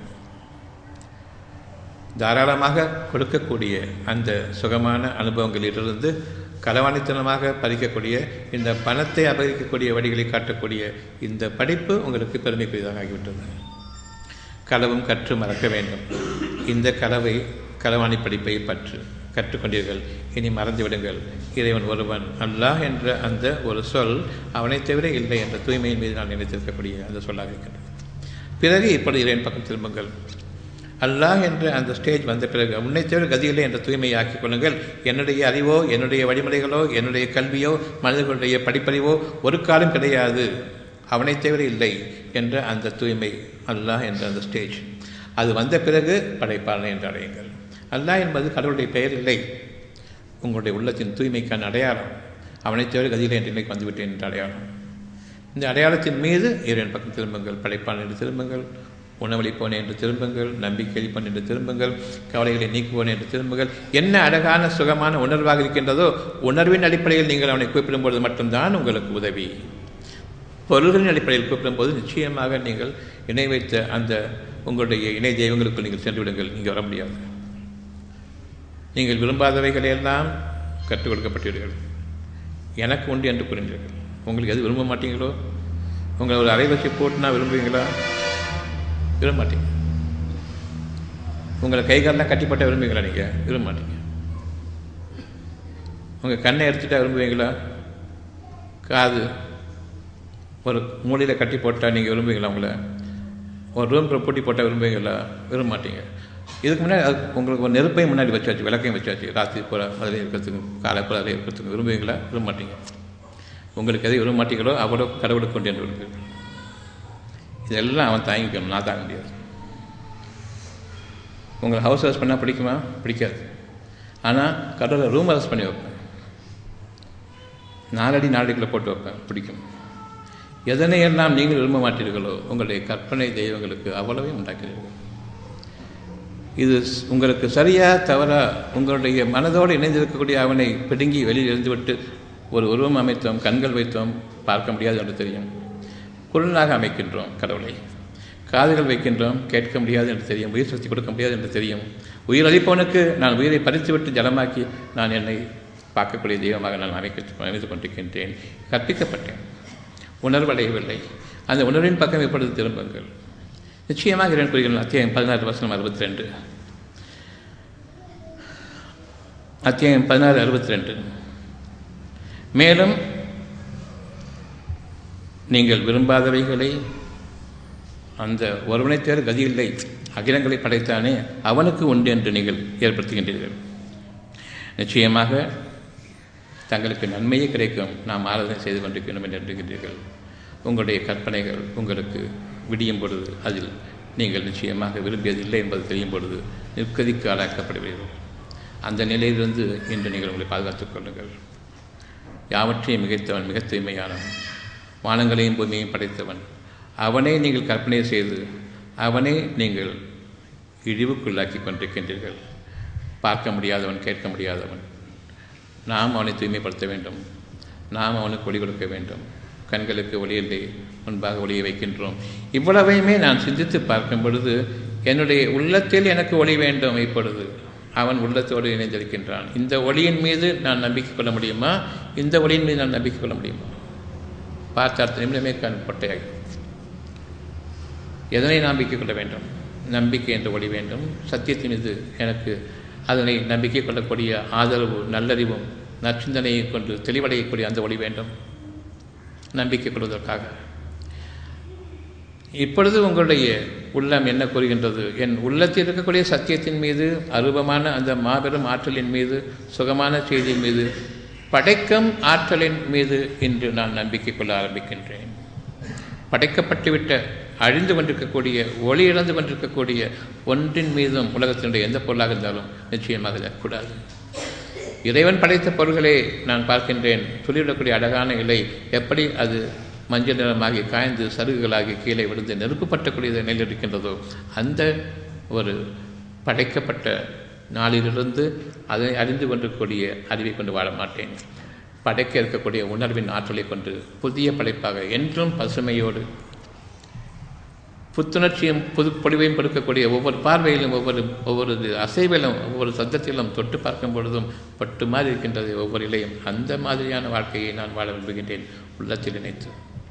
தாராளமாக கொடுக்கக்கூடிய அந்த சுகமான அனுபவங்களிலிருந்து களவாணித்தனமாக பறிக்கக்கூடிய இந்த பணத்தை அபகரிக்கக்கூடிய வழிகளை காட்டக்கூடிய இந்த படிப்பு உங்களுக்கு பெருமைக்குரியதாக ஆகிவிட்டது களவும் கற்று மறக்க வேண்டும் இந்த கலவை களவாணி படிப்பை பற்று கற்றுக்கொண்டீர்கள் இனி மறந்து விடுங்கள் இறைவன் ஒருவன் அல்லாஹ் என்ற அந்த ஒரு சொல் அவனை தவிர இல்லை என்ற தூய்மையின் மீது நான் நினைத்திருக்கக்கூடிய அந்த சொல்லாக இருக்கின்றது பிறகு இப்பொழுது இறைவன் பக்கம் திரும்புங்கள் அல்லாஹ் என்ற அந்த ஸ்டேஜ் வந்த பிறகு உன்னை தவிர கதியில்லை என்ற தூய்மையை ஆக்கிக் கொள்ளுங்கள் என்னுடைய அறிவோ என்னுடைய வழிமுறைகளோ என்னுடைய கல்வியோ மனிதர்களுடைய படிப்பறிவோ ஒரு காலம் கிடையாது அவனை தவிர இல்லை என்ற அந்த தூய்மை அல்லாஹ் என்ற அந்த ஸ்டேஜ் அது வந்த பிறகு படைப்பாளனை என்று அடையுங்கள் அல்லாஹ் என்பது கடவுளுடைய பெயர் இல்லை உங்களுடைய உள்ளத்தின் தூய்மைக்கான அடையாளம் அவனை தவிர கதியில்லை என்ற நிலைக்கு வந்துவிட்டேன் என்ற அடையாளம் இந்த அடையாளத்தின் மீது இறைவன் பக்கம் திரும்புங்கள் படைப்பாளன் என்று திரும்புங்கள் உணவளிப்போன் என்று திரும்புங்கள் நம்பிக்கை அளிப்போன் என்று திரும்புங்கள் கவலைகளை நீக்குவோன் என்று திரும்புங்கள் என்ன அழகான சுகமான உணர்வாக இருக்கின்றதோ உணர்வின் அடிப்படையில் நீங்கள் அவனை கூப்பிடும்போது மட்டும்தான் உங்களுக்கு உதவி பொருள்களின் அடிப்படையில் கூப்பிடும்போது நிச்சயமாக நீங்கள் இணை வைத்த அந்த உங்களுடைய இணை தெய்வங்களுக்குள் நீங்கள் சென்று விடுங்கள் இங்கே வர முடியாது நீங்கள் விரும்பாதவைகளை எல்லாம் கற்றுக் கொடுக்கப்பட்டீர்கள் எனக்கு உண்டு என்று கூறினீர்கள் உங்களுக்கு எது விரும்ப மாட்டீங்களோ உங்களை ஒரு அரை வச்சு போட்டுனா விரும்புவீங்களா விரும்ப மாட்டீங்க உங்களை கை காலெலாம் கட்டிப்பட்ட விரும்புவீங்களா நீங்கள் விரும்ப மாட்டீங்க உங்கள் கண்ணை எடுத்துட்டா விரும்புவீங்களா காது ஒரு மூலையில் கட்டி போட்டால் நீங்கள் விரும்புவீங்களா உங்களை ஒரு ரூம் பூட்டி போட்டால் விரும்புவீங்களா விரும்ப மாட்டீங்க இதுக்கு முன்னாடி அது உங்களுக்கு ஒரு நெருப்பையும் முன்னாடி வச்சாச்சு விளக்கையும் வச்சாச்சு ராத்திரி போல அதில் இருக்கிறதுக்கு காலை போல அதில் இருக்கிறதுக்கு விரும்புவீங்களா விரும்ப மாட்டீங்க உங்களுக்கு எதை விரும்ப மாட்டீங்களோ அவ்வளோ கடவுளுக்கு கொண்டு என்று விரும்புவீர்கள் இதெல்லாம் அவன் தாங்கிக்கணும் நான் தாங்க முடியாது உங்களை ஹவுஸ் அரெஸ்ட் பண்ணால் பிடிக்குமா பிடிக்காது ஆனால் கடவுளை ரூம் அரெஸ்ட் பண்ணி வைப்பேன் நாலடி நாலடிக்குள்ளே போட்டு வைப்பேன் பிடிக்கும் எதனை எல்லாம் நீங்கள் விரும்ப மாட்டீர்களோ உங்களுடைய கற்பனை தெய்வங்களுக்கு அவ்வளவே உண்டாக்கிறீர்கள் இது உங்களுக்கு சரியா தவறா உங்களுடைய மனதோடு இணைந்திருக்கக்கூடிய அவனை பிடுங்கி வெளியில் இருந்துவிட்டு ஒரு உருவம் அமைத்தோம் கண்கள் வைத்தோம் பார்க்க முடியாது என்று தெரியும் குரலாக அமைக்கின்றோம் கடவுளை காதுகள் வைக்கின்றோம் கேட்க முடியாது என்று தெரியும் உயிர் சக்தி கொடுக்க முடியாது என்று தெரியும் உயிர் அளிப்பவனுக்கு நான் உயிரை பறித்துவிட்டு ஜலமாக்கி நான் என்னை பார்க்கக்கூடிய தெய்வமாக நான் அமைக்க அமைத்து கொண்டிருக்கின்றேன் கற்பிக்கப்பட்டேன் உணர்வடையவில்லை அந்த உணர்வின் பக்கம் எப்பொழுது திரும்புங்கள் நிச்சயமாக இரண்டு குறிகள் அத்தியாயம் பதினாறு வசனம் அறுபத்தி ரெண்டு அத்தியாயம் பதினாறு அறுபத்தி ரெண்டு மேலும் நீங்கள் விரும்பாதவைகளை அந்த ஒருவனை தேர் கதியில்லை அகிலங்களை படைத்தானே அவனுக்கு உண்டு என்று நீங்கள் ஏற்படுத்துகின்றீர்கள் நிச்சயமாக தங்களுக்கு நன்மையே கிடைக்கும் நாம் ஆராதனை செய்து கொண்டிருக்கணும் என்று எண்ணுகின்றீர்கள் உங்களுடைய கற்பனைகள் உங்களுக்கு விடியும் பொழுது அதில் நீங்கள் நிச்சயமாக விரும்பியது இல்லை என்பது தெரியும் பொழுது நிற்கதிக்கு ஆளாக்கப்படுவீர்கள் அந்த நிலையிலிருந்து இன்று நீங்கள் உங்களை பாதுகாத்துக் கொள்ளுங்கள் யாவற்றையும் மிகைத்தவன் மிக தூய்மையானவன் வானங்களையும் பூமியையும் படைத்தவன் அவனே நீங்கள் கற்பனை செய்து அவனே நீங்கள் இழிவுக்குள்ளாக்கி கொண்டிருக்கின்றீர்கள் பார்க்க முடியாதவன் கேட்க முடியாதவன் நாம் அவனை தூய்மைப்படுத்த வேண்டும் நாம் அவனுக்கு ஒளி கொடுக்க வேண்டும் கண்களுக்கு ஒளியில்லை முன்பாக ஒளியை வைக்கின்றோம் இவ்வளவையுமே நான் சிந்தித்து பார்க்கும் பொழுது என்னுடைய உள்ளத்தில் எனக்கு ஒளி வேண்டும் இப்பொழுது அவன் உள்ளத்தோடு இணைந்திருக்கின்றான் இந்த ஒளியின் மீது நான் நம்பிக்கை கொள்ள முடியுமா இந்த ஒளியின் மீது நான் நம்பிக்கை கொள்ள முடியுமா பார்த்த நிமிடமே கண் பொட்டையாகி எதனை நம்பிக்கை கொள்ள வேண்டும் நம்பிக்கை என்ற ஒளி வேண்டும் சத்தியத்தின் மீது எனக்கு அதனை நம்பிக்கை கொள்ளக்கூடிய ஆதரவு நல்லறிவும் நற்சிந்தனையை கொண்டு தெளிவடையக்கூடிய அந்த ஒளி வேண்டும் நம்பிக்கை கொள்வதற்காக இப்பொழுது உங்களுடைய உள்ளம் என்ன கூறுகின்றது என் உள்ளத்தில் இருக்கக்கூடிய சத்தியத்தின் மீது அருவமான அந்த மாபெரும் ஆற்றலின் மீது சுகமான செய்தியின் மீது படைக்கும் ஆற்றலின் மீது இன்று நான் நம்பிக்கை கொள்ள ஆரம்பிக்கின்றேன் படைக்கப்பட்டுவிட்ட அழிந்து கொண்டிருக்கக்கூடிய ஒளி இழந்து கொண்டிருக்கக்கூடிய ஒன்றின் மீதும் உலகத்தினுடைய எந்த பொருளாக இருந்தாலும் நிச்சயமாக இருக்கக்கூடாது இறைவன் படைத்த பொருள்களை நான் பார்க்கின்றேன் துளிவிடக்கூடிய அழகான இலை எப்படி அது மஞ்சள் நிறமாகி காய்ந்து சருகுகளாகி கீழே விழுந்து நெருப்பு பட்டக்கூடிய நிலையில் இருக்கின்றதோ அந்த ஒரு படைக்கப்பட்ட நாளிலிருந்து அதை அறிந்து கொண்டிருக்கக்கூடிய அறிவை கொண்டு வாழ மாட்டேன் படைக்க இருக்கக்கூடிய உணர்வின் ஆற்றலை கொண்டு புதிய படைப்பாக என்றும் பசுமையோடு புத்துணர்ச்சியும் புது பொடிவையும் கொடுக்கக்கூடிய ஒவ்வொரு பார்வையிலும் ஒவ்வொரு ஒவ்வொரு அசைவிலும் ஒவ்வொரு சத்தத்திலும் தொட்டு பார்க்கும் பொழுதும் பட்டு மாதிரி இருக்கின்றது ஒவ்வொரு இலையும் அந்த மாதிரியான வாழ்க்கையை நான் வாழ விரும்புகின்றேன் உள்ளத்தில் நினைத்து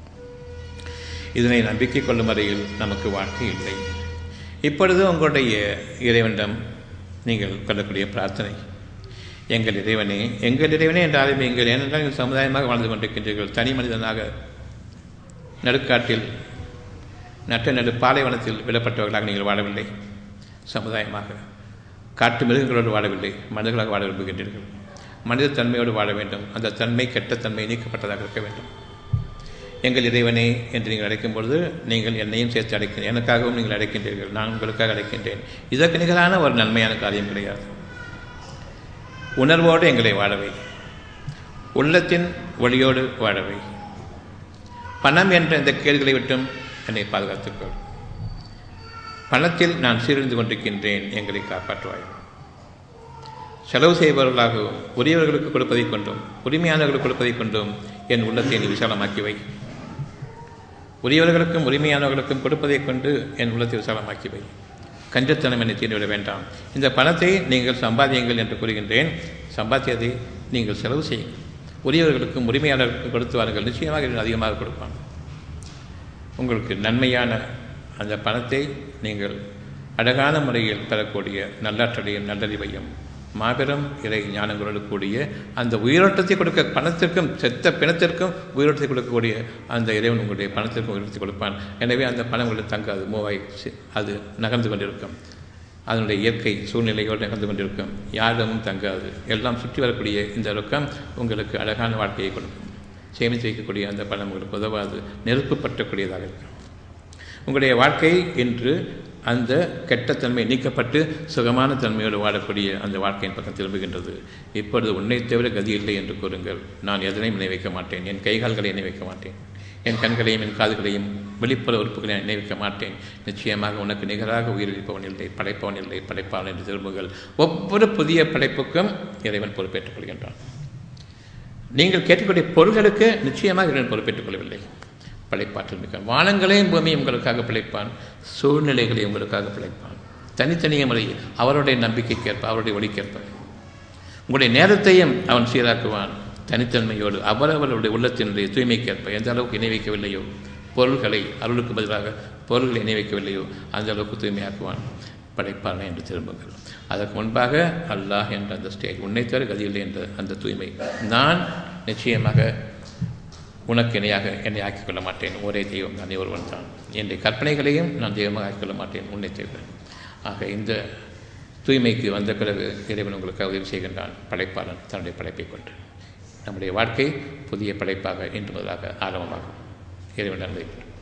இதனை நம்பிக்கை கொள்ளும் வரையில் நமக்கு வாழ்க்கை இல்லை இப்பொழுது உங்களுடைய இறைவனிடம் நீங்கள் கொள்ளக்கூடிய பிரார்த்தனை எங்கள் இறைவனே எங்கள் இறைவனே என்று ஆரம்பியுங்கள் ஏனென்றால் நீங்கள் சமுதாயமாக வாழ்ந்து கொண்டிருக்கின்றீர்கள் தனி மனிதனாக நடுக்காட்டில் நட்ட நடு பாலைவனத்தில் விடப்பட்டவர்களாக நீங்கள் வாழவில்லை சமுதாயமாக காட்டு மிருகங்களோடு வாழவில்லை மனிதர்களாக வாழ விரும்புகின்றீர்கள் மனித தன்மையோடு வாழ வேண்டும் அந்த தன்மை கெட்ட தன்மை நீக்கப்பட்டதாக இருக்க வேண்டும் எங்கள் இறைவனே என்று நீங்கள் அழைக்கும் பொழுது நீங்கள் என்னையும் சேர்த்து அழைக்கிறேன் எனக்காகவும் நீங்கள் அழைக்கின்றீர்கள் நான் உங்களுக்காக அழைக்கின்றேன் இதற்கு நிகரான ஒரு நன்மையான காரியம் கிடையாது உணர்வோடு எங்களை வாழவை உள்ளத்தின் ஒளியோடு வாழவை பணம் என்ற இந்த கேள்விகளை விட்டும் என்னை பாதுகாத்துக்கொள் பணத்தில் நான் சீரழிந்து கொண்டிருக்கின்றேன் எங்களை காப்பாற்றுவாய் செலவு செய்பவர்களாகவும் உரியவர்களுக்கு கொடுப்பதை கொண்டும் உரிமையானவர்களுக்கு கொடுப்பதை கொண்டும் என் உள்ளத்தை நீ விசாலமாக்கி வை உரியவர்களுக்கும் உரிமையானவர்களுக்கும் கொடுப்பதை கொண்டு என் உள்ளத்தை விசாலமாக்கி வை கஞ்சத்தனம் என்னை தீர்ந்துவிட வேண்டாம் இந்த பணத்தை நீங்கள் சம்பாதியுங்கள் என்று கூறுகின்றேன் சம்பாத்தியதை நீங்கள் செலவு செய்யுங்கள் உரியவர்களுக்கும் உரிமையாளர்களுக்கும் கொடுத்து வாருங்கள் நிச்சயமாக இறைவன் அதிகமாக கொடுப்பான் உங்களுக்கு நன்மையான அந்த பணத்தை நீங்கள் அழகான முறையில் பெறக்கூடிய நல்லாற்றலையும் நல்லறிவையும் மாபெரும் இறை ஞானங்களோடு கூடிய அந்த உயிரோட்டத்தை கொடுக்க பணத்திற்கும் செத்த பிணத்திற்கும் உயிரோட்டத்தை கொடுக்கக்கூடிய அந்த இறைவன் உங்களுடைய பணத்திற்கும் உயிரோட்டத்தை கொடுப்பான் எனவே அந்த பணம் உங்களுக்கு தங்காது மூவாய் அது நகர்ந்து கொண்டிருக்கும் அதனுடைய இயற்கை சூழ்நிலையோடு நகர்ந்து கொண்டிருக்கும் யாரிடமும் தங்காது எல்லாம் சுற்றி வரக்கூடிய இந்த ரொக்கம் உங்களுக்கு அழகான வாழ்க்கையை கொடுக்கும் சேமித்து வைக்கக்கூடிய அந்த பணம் உங்களுக்கு உதவாது நெருப்பு பற்றக்கூடியதாக இருக்கும் உங்களுடைய வாழ்க்கை இன்று அந்த கெட்டத்தன்மை நீக்கப்பட்டு சுகமான தன்மையோடு வாழக்கூடிய அந்த வாழ்க்கையின் பக்கம் திரும்புகின்றது இப்பொழுது உன்னை தவிர கதி இல்லை என்று கூறுங்கள் நான் எதனையும் இணை வைக்க மாட்டேன் என் கைகால்களை இணை வைக்க மாட்டேன் என் கண்களையும் என் காதுகளையும் வெளிப்புற உறுப்புகளை இணை வைக்க மாட்டேன் நிச்சயமாக உனக்கு நிகராக உயிரிழப்பவன் இல்லை படைப்பவன் இல்லை படைப்பாளன் என்று திரும்புங்கள் ஒவ்வொரு புதிய படைப்புக்கும் இறைவன் பொறுப்பேற்றுக் கொள்கின்றான் நீங்கள் கேட்கக்கூடிய பொருள்களுக்கு நிச்சயமாக இறைவன் பொறுப்பேற்றுக் கொள்ளவில்லை படைப்பாற்றல் மிக்க வானங்களையும் பூமியும் உங்களுக்காக பிழைப்பான் சூழ்நிலைகளை உங்களுக்காக பிழைப்பான் தனித்தனிய முறையில் அவருடைய நம்பிக்கைக்கேற்ப அவருடைய ஒளிக்கேற்ப உங்களுடைய நேரத்தையும் அவன் சீராக்குவான் தனித்தன்மையோடு அவரவருடைய உள்ளத்தினுடைய தூய்மைக்கேற்ப எந்த அளவுக்கு இணை வைக்கவில்லையோ பொருள்களை அருளுக்கு பதிலாக பொருள்களை இணை வைக்கவில்லையோ அந்த அளவுக்கு தூய்மையாக்குவான் படைப்பாளன் என்று திரும்புங்கள் அதற்கு முன்பாக அல்லாஹ் என்ற அந்த ஸ்டேஜ் உன்னை தவிர கதியில்லை என்ற அந்த தூய்மை நான் நிச்சயமாக உனக்கு இணையாக என்னை ஆக்கிக் கொள்ள மாட்டேன் ஒரே தெய்வம் நான் ஒருவன் தான் என்னுடைய கற்பனைகளையும் நான் தெய்வமாக ஆக்கிக் கொள்ள மாட்டேன் உன்னை தவிர ஆக இந்த தூய்மைக்கு வந்த பிறகு இறைவன் உங்களுக்கு உதவி செய்கின்றான் படைப்பாளன் தன்னுடைய படைப்பை கொண்டு நம்முடைய வாழ்க்கை புதிய படைப்பாக இன்று முதலாக ஆரம்பமாகும் இறைவன் நன்மை